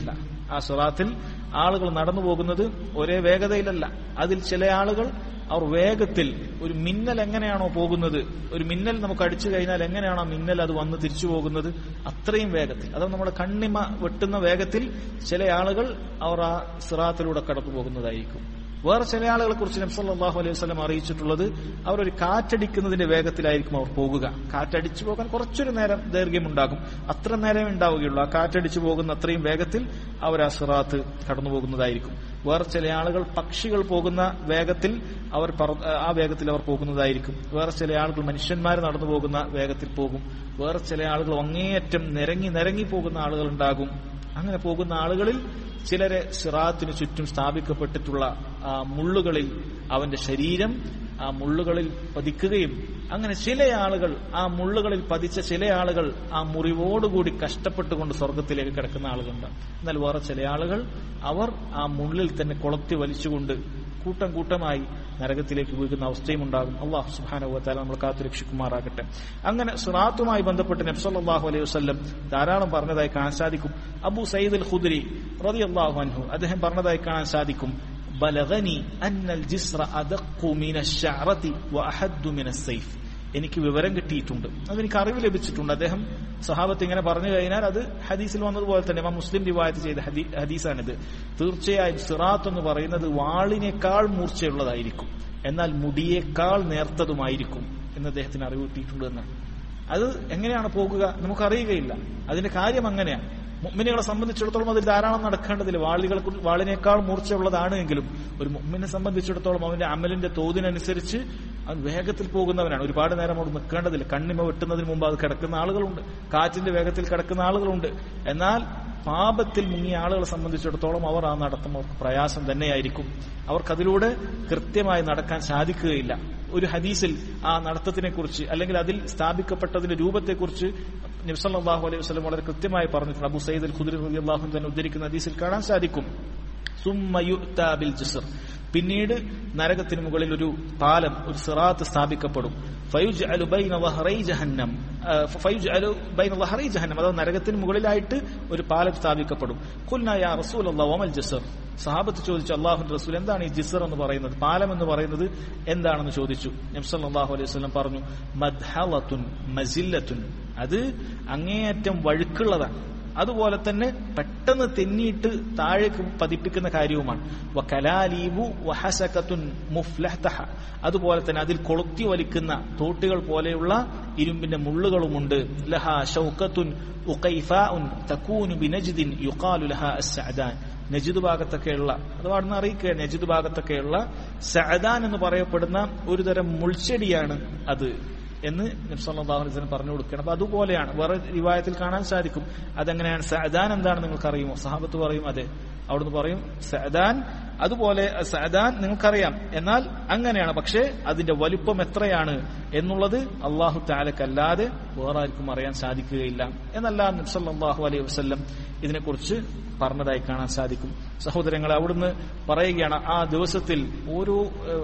ആ സിറാത്തിൽ ആളുകൾ നടന്നു പോകുന്നത് ഒരേ വേഗതയിലല്ല അതിൽ ചില ആളുകൾ അവർ വേഗത്തിൽ ഒരു മിന്നൽ എങ്ങനെയാണോ പോകുന്നത് ഒരു മിന്നൽ നമുക്ക് അടിച്ചു കഴിഞ്ഞാൽ എങ്ങനെയാണോ ആ മിന്നൽ അത് വന്ന് തിരിച്ചു പോകുന്നത് അത്രയും വേഗത്തിൽ അത് നമ്മുടെ കണ്ണിമ വെട്ടുന്ന വേഗത്തിൽ ചില ആളുകൾ അവർ ആ സിറാത്തിലൂടെ കടന്നു പോകുന്നതായിരിക്കും വേറെ ചില ആളുകളെ കുറിച്ച് നബ്സല്ലാഹു അലൈഹി വസ്ലം അറിയിച്ചിട്ടുള്ളത് അവരൊരു കാറ്റടിക്കുന്നതിന്റെ വേഗത്തിലായിരിക്കും അവർ പോകുക കാറ്റടിച്ചു പോകാൻ കുറച്ചൊരു നേരം ദൈർഘ്യമുണ്ടാകും അത്ര നേരം ഉണ്ടാവുകയുള്ളൂ ആ കാറ്റടിച്ചു പോകുന്ന അത്രയും വേഗത്തിൽ അവർ ആ സിറാത്ത് കടന്നു പോകുന്നതായിരിക്കും വേറെ ചില ആളുകൾ പക്ഷികൾ പോകുന്ന വേഗത്തിൽ അവർ ആ വേഗത്തിൽ അവർ പോകുന്നതായിരിക്കും വേറെ ചില ആളുകൾ മനുഷ്യന്മാർ നടന്നു പോകുന്ന വേഗത്തിൽ പോകും വേറെ ചില ആളുകൾ അങ്ങേയറ്റം നിരങ്ങി നിരങ്ങി പോകുന്ന ആളുകൾ ഉണ്ടാകും അങ്ങനെ പോകുന്ന ആളുകളിൽ ചിലരെ സിറാത്തിനു ചുറ്റും സ്ഥാപിക്കപ്പെട്ടിട്ടുള്ള ആ മുള്ളുകളിൽ അവന്റെ ശരീരം ആ മുള്ളുകളിൽ പതിക്കുകയും അങ്ങനെ ചില ആളുകൾ ആ മുള്ളുകളിൽ പതിച്ച ചില ആളുകൾ ആ മുറിവോടുകൂടി കഷ്ടപ്പെട്ടുകൊണ്ട് സ്വർഗത്തിലേക്ക് കിടക്കുന്ന ആളുകളുണ്ട് എന്നാൽ വേറെ ചില ആളുകൾ അവർ ആ മുള്ളിൽ തന്നെ കൊളത്തി വലിച്ചുകൊണ്ട് കൂട്ടം കൂട്ടമായി നരകത്തിലേക്ക് വീഴുന്ന അവസ്ഥയും ഉണ്ടാകും അള്ളാഹു സുഹാനുഭവത്താൽ നമ്മൾ കാത്തുരക്ഷിക്കുമാറാകട്ടെ അങ്ങനെ സുറാത്തുമായി ബന്ധപ്പെട്ട് നബ്സല്ലാഹു അലൈഹി വസ്ല്ലം ധാരാളം പറഞ്ഞതായി കാണാൻ സാധിക്കും അബു സയ്യിദ് അൽ ഖുദ്രി റതി അള്ളാഹു അൻഹു അദ്ദേഹം പറഞ്ഞതായി കാണാൻ സാധിക്കും ബലഗനി അന്നൽ ജിസ്ര അദഖു മിന അശ്ശഅറതി വഅഹദ്ദു മിന അസ്സൈഫ് എനിക്ക് വിവരം കിട്ടിയിട്ടുണ്ട് അതെനിക്ക് അറിവ് ലഭിച്ചിട്ടുണ്ട് അദ്ദേഹം സഹാബത്ത് ഇങ്ങനെ പറഞ്ഞു കഴിഞ്ഞാൽ അത് ഹദീസിൽ വന്നതുപോലെ തന്നെ ആ മുസ്ലിം റിവായത്ത് ചെയ്ത ഹദീസാണിത് തീർച്ചയായും സിറാത്ത് എന്ന് പറയുന്നത് വാളിനേക്കാൾ മൂർച്ചയുള്ളതായിരിക്കും എന്നാൽ മുടിയേക്കാൾ നേർത്തതുമായിരിക്കും എന്ന് അദ്ദേഹത്തിന് അറിവ് കിട്ടിയിട്ടുണ്ട് എന്നാണ് അത് എങ്ങനെയാണ് പോകുക നമുക്കറിയുകയില്ല അതിന്റെ കാര്യം അങ്ങനെയാണ് മുമ്മിനുകളെ സംബന്ധിച്ചിടത്തോളം അതിൽ ധാരാളം നടക്കേണ്ടതില്ല വാളികൾ വാളിനേക്കാൾ മൂർച്ചയുള്ളതാണ് എങ്കിലും ഒരു മുമ്മിനെ സംബന്ധിച്ചിടത്തോളം അവന്റെ അമലിന്റെ തോതിനനുസരിച്ച് അവൻ വേഗത്തിൽ പോകുന്നവനാണ് ഒരുപാട് നേരം അവിടെ നിൽക്കേണ്ടതില്ല കണ്ണിമ വെട്ടുന്നതിന് മുമ്പ് അത് കിടക്കുന്ന ആളുകളുണ്ട് കാറ്റിന്റെ വേഗത്തിൽ കിടക്കുന്ന ആളുകളുണ്ട് എന്നാൽ പാപത്തിൽ മുങ്ങിയ ആളുകളെ സംബന്ധിച്ചിടത്തോളം അവർ ആ നടത്തം അവർക്ക് പ്രയാസം തന്നെയായിരിക്കും അവർക്കതിലൂടെ കൃത്യമായി നടക്കാൻ സാധിക്കുകയില്ല ഒരു ഹദീസിൽ ആ നടത്തത്തിനെ കുറിച്ച് അല്ലെങ്കിൽ അതിൽ സ്ഥാപിക്കപ്പെട്ടതിന്റെ രൂപത്തെക്കുറിച്ച് നബ്സല്ലാഹു അലൈഹി വസ്ലം വളരെ കൃത്യമായി പറഞ്ഞിട്ടുണ്ട് അബു സയ്യിദ് അൽ ഖുദരി റബി അള്ളാഹു തന്നെ ഉദ്ധരിക്കുന്ന ഹദീസിൽ കാണാൻ സാധിക്കും സുമ്മയുത്താബിൽ ജസർ പിന്നീട് നരകത്തിന് മുകളിൽ ഒരു പാലം ഒരു സിറാത്ത് സ്ഥാപിക്കപ്പെടും ഫയുജ് അലു ബൈന വഹറൈ ജഹന്നം ഫയുജ് അലു ബൈന വഹറൈ ജഹന്നം അതായത് നരകത്തിന് മുകളിലായിട്ട് ഒരു പാലം സ്ഥാപിക്കപ്പെടും കുൽനായ റസൂൽ അള്ളാഹ് ജസർ സഹാബത്ത് ചോദിച്ചു അള്ളാഹുന്റെ റസൂൽ എന്താണ് ഈ ജിസർ എന്ന് പറയുന്നത് പാലം എന്ന് പറയുന്നത് എന്താണെന്ന് ചോദിച്ചു നബ്സൽ അള്ളാഹു അലൈഹി വസ്ലം പറഞ്ഞു മദ്ഹലത്തുൻ മസില്ലത്തുൻ അത് അങ്ങേയറ്റം വഴുക്കുള്ളതാണ് അതുപോലെ തന്നെ പെട്ടെന്ന് തെന്നിയിട്ട് താഴേക്ക് പതിപ്പിക്കുന്ന കാര്യവുമാണ് വകലാലീബു വഹസകത്തുൻ മുഫ്ലഹ്തഹ അതുപോലെ തന്നെ അതിൽ കൊളുത്തി വലിക്കുന്ന തോട്ടുകൾ പോലെയുള്ള ഇരുമ്പിന്റെ മുള്ളുകളുമുണ്ട് ലഹ ഷൗക്കത്തുൻ ഉഖൈഫാഉൻ തകൂനു ബിനജ്ദിൻ യുഖാലു ലഹ അസ്സഅദാൻ നജിദ് ഭാഗത്തൊക്കെയുള്ള അത് അവിടുന്ന് അറിയിക്കുക നജിദ് ഭാഗത്തൊക്കെയുള്ള സഅദാൻ എന്ന് പറയപ്പെടുന്ന ഒരു തരം മുൾച്ചെടിയാണ് അത് എന്ന് നബ്സല്ലാഹു അലൈഹി പറഞ്ഞു കൊടുക്കണം അപ്പൊ അതുപോലെയാണ് വേറെ റിവായത്തിൽ കാണാൻ സാധിക്കും അതെങ്ങനെയാണ് സഅദാൻ എന്താണെന്ന് നിങ്ങൾക്ക് അറിയുമോ സഹാബത്ത് പറയും അതെ അവിടുന്ന് പറയും സഅദാൻ അതുപോലെ സഅദാൻ നിങ്ങൾക്കറിയാം എന്നാൽ അങ്ങനെയാണ് പക്ഷേ അതിന്റെ വലുപ്പം എത്രയാണ് എന്നുള്ളത് അള്ളാഹു താലക്കല്ലാതെ വേറെ ആർക്കും അറിയാൻ സാധിക്കുകയില്ല എന്നല്ല നബ്സല്ലാഹു അലൈഹി വസ്ല്ലം ഇതിനെക്കുറിച്ച് പറഞ്ഞതായി കാണാൻ സാധിക്കും സഹോദരങ്ങൾ അവിടുന്ന് പറയുകയാണ് ആ ദിവസത്തിൽ ഓരോ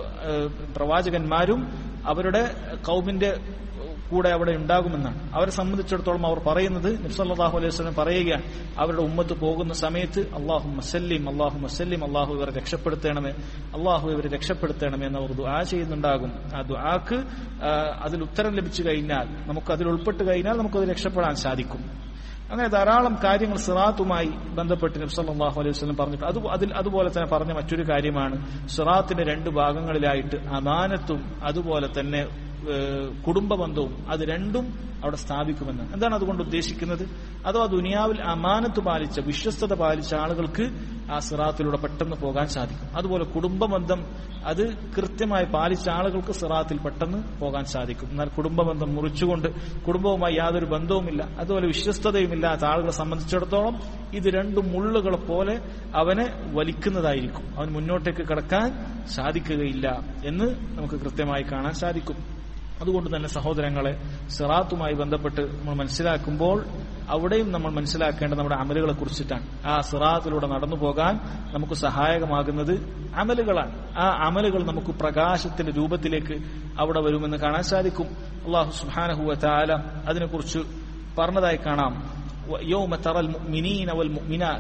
പ്രവാചകന്മാരും അവരുടെ കൗമിന്റെ കൂടെ അവിടെ ഉണ്ടാകുമെന്നാണ് അവരെ സംബന്ധിച്ചിടത്തോളം അവർ പറയുന്നത് നിബ്സല്ലാഹു അലൈഹി വസ്ലം പറയുകയാണ് അവരുടെ ഉമ്മത്ത് പോകുന്ന സമയത്ത് അള്ളാഹു മസല്ലിം അള്ളാഹു മസല്ലിം അള്ളാഹു ഇവരെ രക്ഷപ്പെടുത്തണമേ അള്ളാഹു ഇവരെ രക്ഷപ്പെടുത്തണമേ എന്ന് അവർ ദുആ ചെയ്യുന്നുണ്ടാകും ആ ദുആക്ക് അതിൽ ഉത്തരം ലഭിച്ചു കഴിഞ്ഞാൽ നമുക്ക് അതിൽ ഉൾപ്പെട്ട് കഴിഞ്ഞാൽ നമുക്കത് രക്ഷപ്പെടാൻ സാധിക്കും അങ്ങനെ ധാരാളം കാര്യങ്ങൾ സിറാത്തുമായി ബന്ധപ്പെട്ട് നബ്സല്ലാഹു അലൈഹി വസ്ലം പറഞ്ഞിട്ട് അത് അതിൽ അതുപോലെ തന്നെ പറഞ്ഞ മറ്റൊരു കാര്യമാണ് സിറാത്തിന്റെ രണ്ട് ഭാഗങ്ങളിലായിട്ട് അമാനത്തും അതുപോലെ തന്നെ കുടുംബ ബന്ധവും അത് രണ്ടും അവിടെ സ്ഥാപിക്കുമെന്ന് എന്താണ് അതുകൊണ്ട് ഉദ്ദേശിക്കുന്നത് അതോ ആ ദുനിയാവിൽ അമാനത്ത് പാലിച്ച വിശ്വസ്തത പാലിച്ച ആളുകൾക്ക് ആ സിറാത്തിലൂടെ പെട്ടെന്ന് പോകാൻ സാധിക്കും അതുപോലെ കുടുംബ ബന്ധം അത് കൃത്യമായി പാലിച്ച ആളുകൾക്ക് സിറാത്തിൽ പെട്ടെന്ന് പോകാൻ സാധിക്കും എന്നാൽ കുടുംബ ബന്ധം മുറിച്ചുകൊണ്ട് കുടുംബവുമായി യാതൊരു ബന്ധവുമില്ല അതുപോലെ വിശ്വസ്തതയുമില്ലാത്ത ആളുകളെ സംബന്ധിച്ചിടത്തോളം ഇത് രണ്ടും മുള്ളുകളെ പോലെ അവനെ വലിക്കുന്നതായിരിക്കും അവൻ മുന്നോട്ടേക്ക് കടക്കാൻ സാധിക്കുകയില്ല എന്ന് നമുക്ക് കൃത്യമായി കാണാൻ സാധിക്കും അതുകൊണ്ട് തന്നെ സഹോദരങ്ങളെ സിറാത്തുമായി ബന്ധപ്പെട്ട് നമ്മൾ മനസ്സിലാക്കുമ്പോൾ അവിടെയും നമ്മൾ മനസ്സിലാക്കേണ്ട നമ്മുടെ അമലുകളെ കുറിച്ചിട്ടാണ് ആ സിറാത്തിലൂടെ നടന്നു പോകാൻ നമുക്ക് സഹായകമാകുന്നത് അമലുകളാണ് ആ അമലുകൾ നമുക്ക് പ്രകാശത്തിന്റെ രൂപത്തിലേക്ക് അവിടെ വരുമെന്ന് കാണാൻ സാധിക്കും അള്ളാഹു സുഹാനഹുവ താല അതിനെക്കുറിച്ച് പറഞ്ഞതായി കാണാം يوم ترى المؤمنين والمؤمنات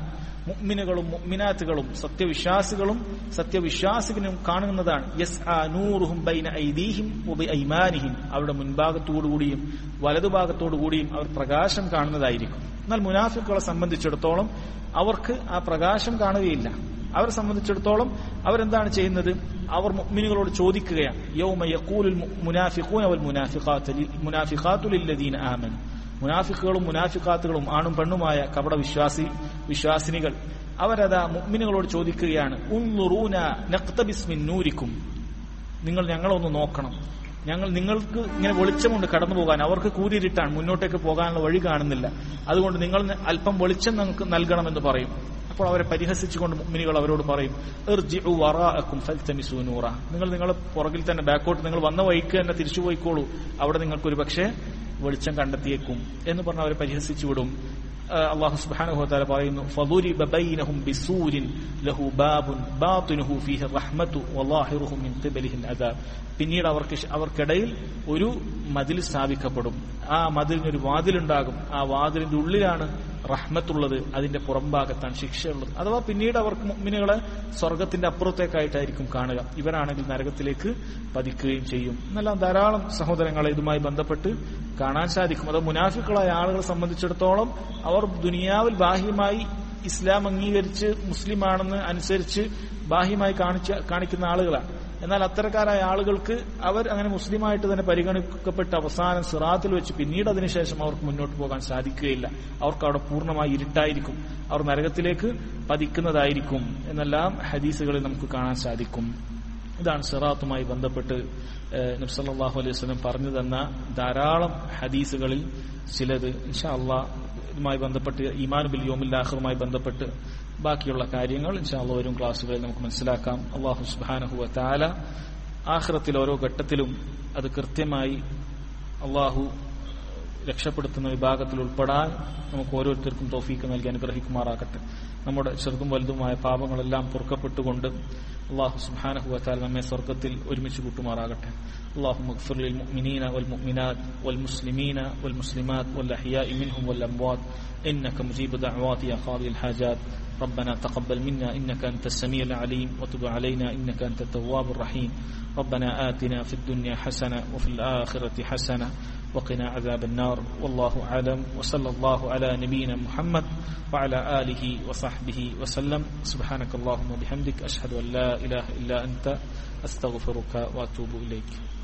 മുഅ്മിനുകളും മുഅ്മിനാത്തുകളും സത്യവിശ്വാസികളും സത്യവിശ്വാസികളും കാണുന്നതാണ് യസ് ആ നൂറുഹും ബൈന ഐദീഹിം വബി ഐമാനിഹിം അവരുടെ മുൻഭാഗത്തോടുകൂടിയും വലതുഭാഗത്തോടുകൂടിയും അവർ പ്രകാശം കാണുന്നതായിരിക്കും എന്നാൽ മുനാഫിക്കുകളെ സംബന്ധിച്ചിടത്തോളം അവർക്ക് ആ പ്രകാശം കാണുകയില്ല അവരെ സംബന്ധിച്ചിടത്തോളം അവരെന്താണ് ചെയ്യുന്നത് അവർ മുഅ്മിനുകളോട് ചോദിക്കുകയാണ് യൗമ യഖൂലുൽ മുനാഫിഖൂന വൽ മുനാഫിഖാത്തു മുനാഫിഖാത്തു ലില്ലദീന ആമനു മുനാഫിക്കുകളും മുനാഫിക്കാത്തുകളും ആണും പെണ്ണുമായ കപട വിശ്വാസി വിശ്വാസിനികൾ അവരതാ മുഅ്മിനുകളോട് ചോദിക്കുകയാണ് ഉൻളുറൂന നഖ്തബിസ് മിൻ നൂരിക്കും നിങ്ങൾ ഞങ്ങളൊന്ന് നോക്കണം ഞങ്ങൾ നിങ്ങൾക്ക് ഇങ്ങനെ വെളിച്ചമുണ്ട് കടന്നു പോകാൻ അവർക്ക് കൂരിരുട്ടാണ് മുന്നോട്ടേക്ക് പോകാനുള്ള വഴി കാണുന്നില്ല അതുകൊണ്ട് നിങ്ങൾ അല്പം വെളിച്ചം നിങ്ങൾക്ക് നൽകണമെന്ന് പറയും അപ്പോൾ അവരെ പരിഹസിച്ചുകൊണ്ട് മുഅ്മിനുകൾ അവരോട് പറയും ഇർജിഉ വറാഅക്കും ഫൽതമിസു നൂറ നിങ്ങൾ നിങ്ങളെ പുറകിൽ തന്നെ ബാക്കോട്ട് നിങ്ങൾ വന്ന വഴിക്ക് തന്നെ തിരിച്ചു പോയിക്കോളൂ അവിടെ നിങ്ങൾക്ക് ഒരു പക്ഷേ വെളിച്ചം കണ്ടെത്തിയേക്കും എന്ന് പറഞ്ഞ് അവരെ പരിഹസിച്ചു വിടും അള്ളാഹു സുബ്ഹാനഹു വതആല പറയുന്നു ഫദുരിബ ബൈനഹും ബിസൂരിൻ ലഹു ബാബുൻ ബാത്തിനുഹു ഫീഹി റഹ്മത്തു വലാഹിറുഹു മിൻ ഖിബലിഹിൽ അദാബ് പിന്നീട് അവർക്ക് അവർക്കിടയിൽ ഒരു മതിൽ സ്ഥാപിക്കപ്പെടും ആ മതിലിനൊരു വാതിലുണ്ടാകും ആ വാതിലിന്റെ ഉള്ളിലാണ് റഹ്മത്തുള്ളത് അതിന്റെ പുറംഭാഗത്താണ് ശിക്ഷയുള്ളത് അഥവാ പിന്നീട് അവർക്ക് മുഅ്മിനുകളെ സ്വർഗത്തിന്റെ അപ്പുറത്തേക്കായിട്ടായിരിക്കും കാണുക ഇവരാണെങ്കിൽ നരകത്തിലേക്ക് പതിക്കുകയും ചെയ്യും എന്നെല്ലാം ധാരാളം സഹോദരങ്ങളെ ഇതുമായി ബന്ധപ്പെട്ട് കാണാൻ സാധിക്കും അത് മുനാഫിക്കളായ ആളുകളെ സംബന്ധിച്ചിടത്തോളം അവർ ദുനിയാവിൽ ബാഹ്യമായി ഇസ്ലാം അംഗീകരിച്ച് മുസ്ലിമാണെന്ന് അനുസരിച്ച് ബാഹ്യമായി കാണിച്ച കാണിക്കുന്ന ആളുകളാണ് എന്നാൽ അത്തരക്കാരായ ആളുകൾക്ക് അവർ അങ്ങനെ മുസ്ലിമായിട്ട് തന്നെ പരിഗണിക്കപ്പെട്ട അവസാനം സിറാത്തിൽ വെച്ച് പിന്നീട് അതിനുശേഷം അവർക്ക് മുന്നോട്ട് പോകാൻ സാധിക്കുകയില്ല അവർക്ക് അവിടെ പൂർണ്ണമായി ഇരുട്ടായിരിക്കും അവർ നരകത്തിലേക്ക് പതിക്കുന്നതായിരിക്കും എന്നെല്ലാം ഹദീസുകളിൽ നമുക്ക് കാണാൻ സാധിക്കും ഇതാണ് സിറാത്തുമായി ബന്ധപ്പെട്ട് നബ്സല്ലാഹു അലൈഹി വസ്ലം പറഞ്ഞു തന്ന ധാരാളം ഹദീസുകളിൽ ചിലത് ഇൻഷാ അള്ളാഹ് ഇതുമായി ബന്ധപ്പെട്ട് ഈമാൻ ബിൽ യോമില്ലാഹറുമായി ബന്ധപ്പെട്ട് ബാക്കിയുള്ള കാര്യങ്ങൾ ഇൻഷാ അള്ളാഹ് വരും ക്ലാസ്സുകളിൽ നമുക്ക് മനസ്സിലാക്കാം അള്ളാഹു സുബാനഹുവ താല ആഹ്റത്തിൽ ഓരോ ഘട്ടത്തിലും അത് കൃത്യമായി അള്ളാഹു രക്ഷപ്പെടുത്തുന്ന വിഭാഗത്തിൽ ഉൾപ്പെടാൻ നമുക്ക് ഓരോരുത്തർക്കും തോഫീക്ക് നൽകി അനുഗ്രഹിക്കുമാറാകട്ടെ നമ്മുടെ ചെറുതും വലുതുമായ പാപങ്ങളെല്ലാം പൊറുക്കപ്പെട്ടുകൊണ്ട് അള്ളാഹു സുബ്ഹാനഹു വതആല നമ്മെ സ്വർഗ്ഗത്തിൽ ഒരുമിച്ച് കൂട്ടുമാറാകട്ടെ اللهم اغفر للمؤمنين والمؤمنات والمسلمين والمسلمات والأحياء منهم والأموات إنك مجيب دعوات يا قاضي الحاجات ربنا تقبل منا إنك أنت السميع العليم وتب علينا إنك أنت التواب الرحيم ربنا آتنا في الدنيا حسنة وفي الآخرة حسنة وقنا عذاب النار والله أعلم وصلى الله على نبينا محمد وعلى آله وصحبه وسلم سبحانك اللهم وبحمدك أشهد أن لا إله إلا أنت أستغفرك وأتوب إليك